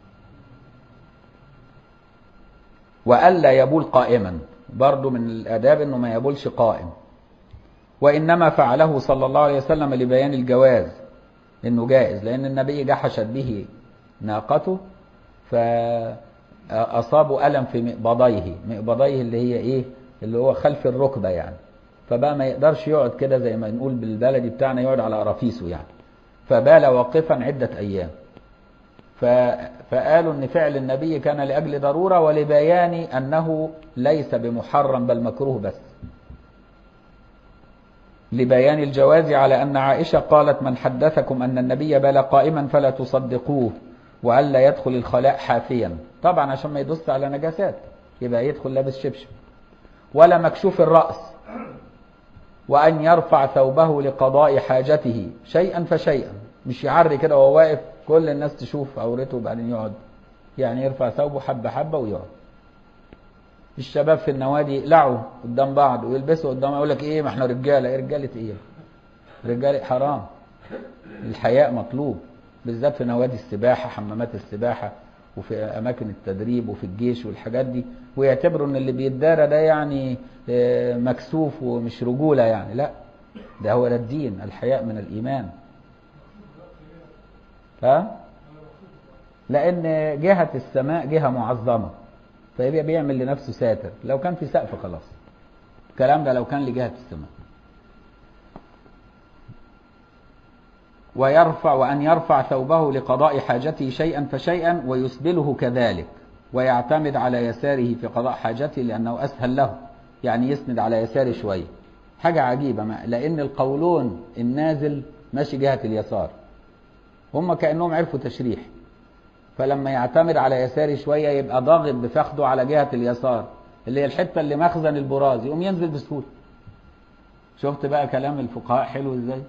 والا يبول قائما برضه من الاداب انه ما يبولش قائم وانما فعله صلى الله عليه وسلم لبيان الجواز انه جائز لان النبي جحشت به ناقته فاصابوا الم في مقبضيه مقبضيه اللي هي ايه اللي هو خلف الركبه يعني فبقى ما يقدرش يقعد كده زي ما نقول بالبلدي بتاعنا يقعد على قرافيسه يعني فبال واقفا عده ايام ف... فقالوا ان فعل النبي كان لاجل ضروره ولبيان انه ليس بمحرم بل مكروه بس لبيان الجواز على أن عائشة قالت من حدثكم أن النبي بال قائما فلا تصدقوه وألا يدخل الخلاء حافيا طبعا عشان ما يدس على نجاسات يبقى يدخل لابس شبشب ولا مكشوف الرأس وأن يرفع ثوبه لقضاء حاجته شيئا فشيئا مش يعري كده وهو واقف كل الناس تشوف عورته وبعدين يقعد يعني يرفع ثوبه حبة حبة ويقعد الشباب في النوادي يقلعوا قدام بعض ويلبسوا قدام يقول لك ايه ما احنا رجاله ايه رجاله ايه رجاله حرام الحياء مطلوب بالذات في نوادي السباحه حمامات السباحه وفي اماكن التدريب وفي الجيش والحاجات دي ويعتبروا ان اللي بيتدارى ده يعني مكسوف ومش رجوله يعني لا ده هو ده الدين الحياء من الايمان ها لان جهه السماء جهه معظمه فيبقى بيعمل لنفسه ساتر لو كان في سقف خلاص الكلام ده لو كان لجهة السماء ويرفع وأن يرفع ثوبه لقضاء حاجته شيئا فشيئا ويسبله كذلك ويعتمد على يساره في قضاء حاجته لأنه أسهل له يعني يسند على يساره شوية حاجة عجيبة ما لأن القولون النازل ماشي جهة اليسار هم كأنهم عرفوا تشريح فلما يعتمد على يساره شوية يبقى ضاغط بفخده على جهة اليسار اللي هي الحتة اللي مخزن البراز يقوم ينزل بسهولة شفت بقى كلام الفقهاء حلو ازاي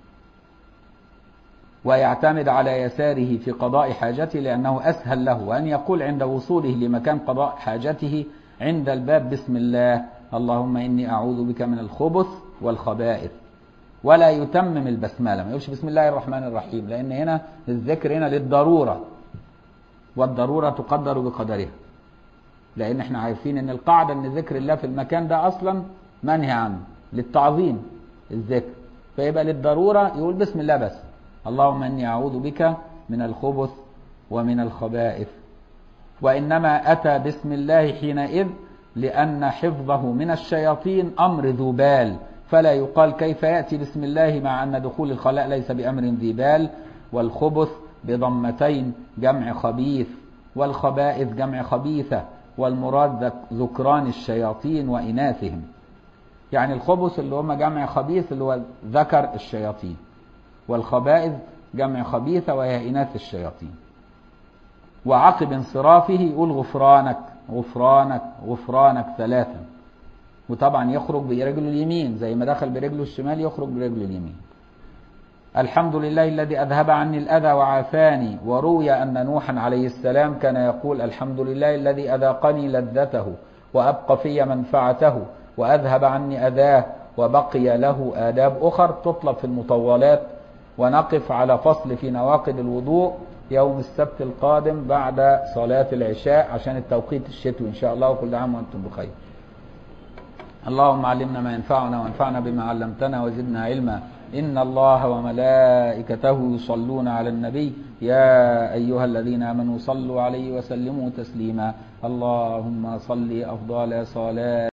ويعتمد على يساره في قضاء حاجته لأنه أسهل له وأن يقول عند وصوله لمكان قضاء حاجته عند الباب بسم الله اللهم إني أعوذ بك من الخبث والخبائث ولا يتمم البسملة ما يقولش بسم الله الرحمن الرحيم لأن هنا الذكر هنا للضرورة والضرورة تقدر بقدرها لأن احنا عارفين ان القاعدة ان ذكر الله في المكان ده أصلا منهي عنه للتعظيم الذكر فيبقى للضرورة يقول بسم الله بس اللهم إني أعوذ بك من الخبث ومن الخبائث وإنما أتى بسم الله حينئذ لأن حفظه من الشياطين أمر ذو بال فلا يقال كيف يأتي بسم الله مع أن دخول الخلاء ليس بأمر ذي بال والخبث بضمتين جمع خبيث والخبائث جمع خبيثة والمراد ذكران الشياطين وإناثهم يعني الخبث اللي هم جمع خبيث اللي هو ذكر الشياطين والخبائث جمع خبيثة وهي إناث الشياطين وعقب انصرافه يقول غفرانك غفرانك غفرانك ثلاثا وطبعا يخرج برجله اليمين زي ما دخل برجله الشمال يخرج برجله اليمين الحمد لله الذي أذهب عني الأذى وعافاني وروي أن نوحا عليه السلام كان يقول الحمد لله الذي أذاقني لذته وأبقى في منفعته وأذهب عني أذاه وبقي له آداب أخر تطلب في المطولات ونقف على فصل في نواقض الوضوء يوم السبت القادم بعد صلاة العشاء عشان التوقيت الشتوي إن شاء الله وكل عام وأنتم بخير اللهم علمنا ما ينفعنا وانفعنا بما علمتنا وزدنا علما إن الله وملائكته يصلون على النبي يا أيها الذين آمنوا صلوا عليه وسلموا تسليما اللهم صل أفضل صلاة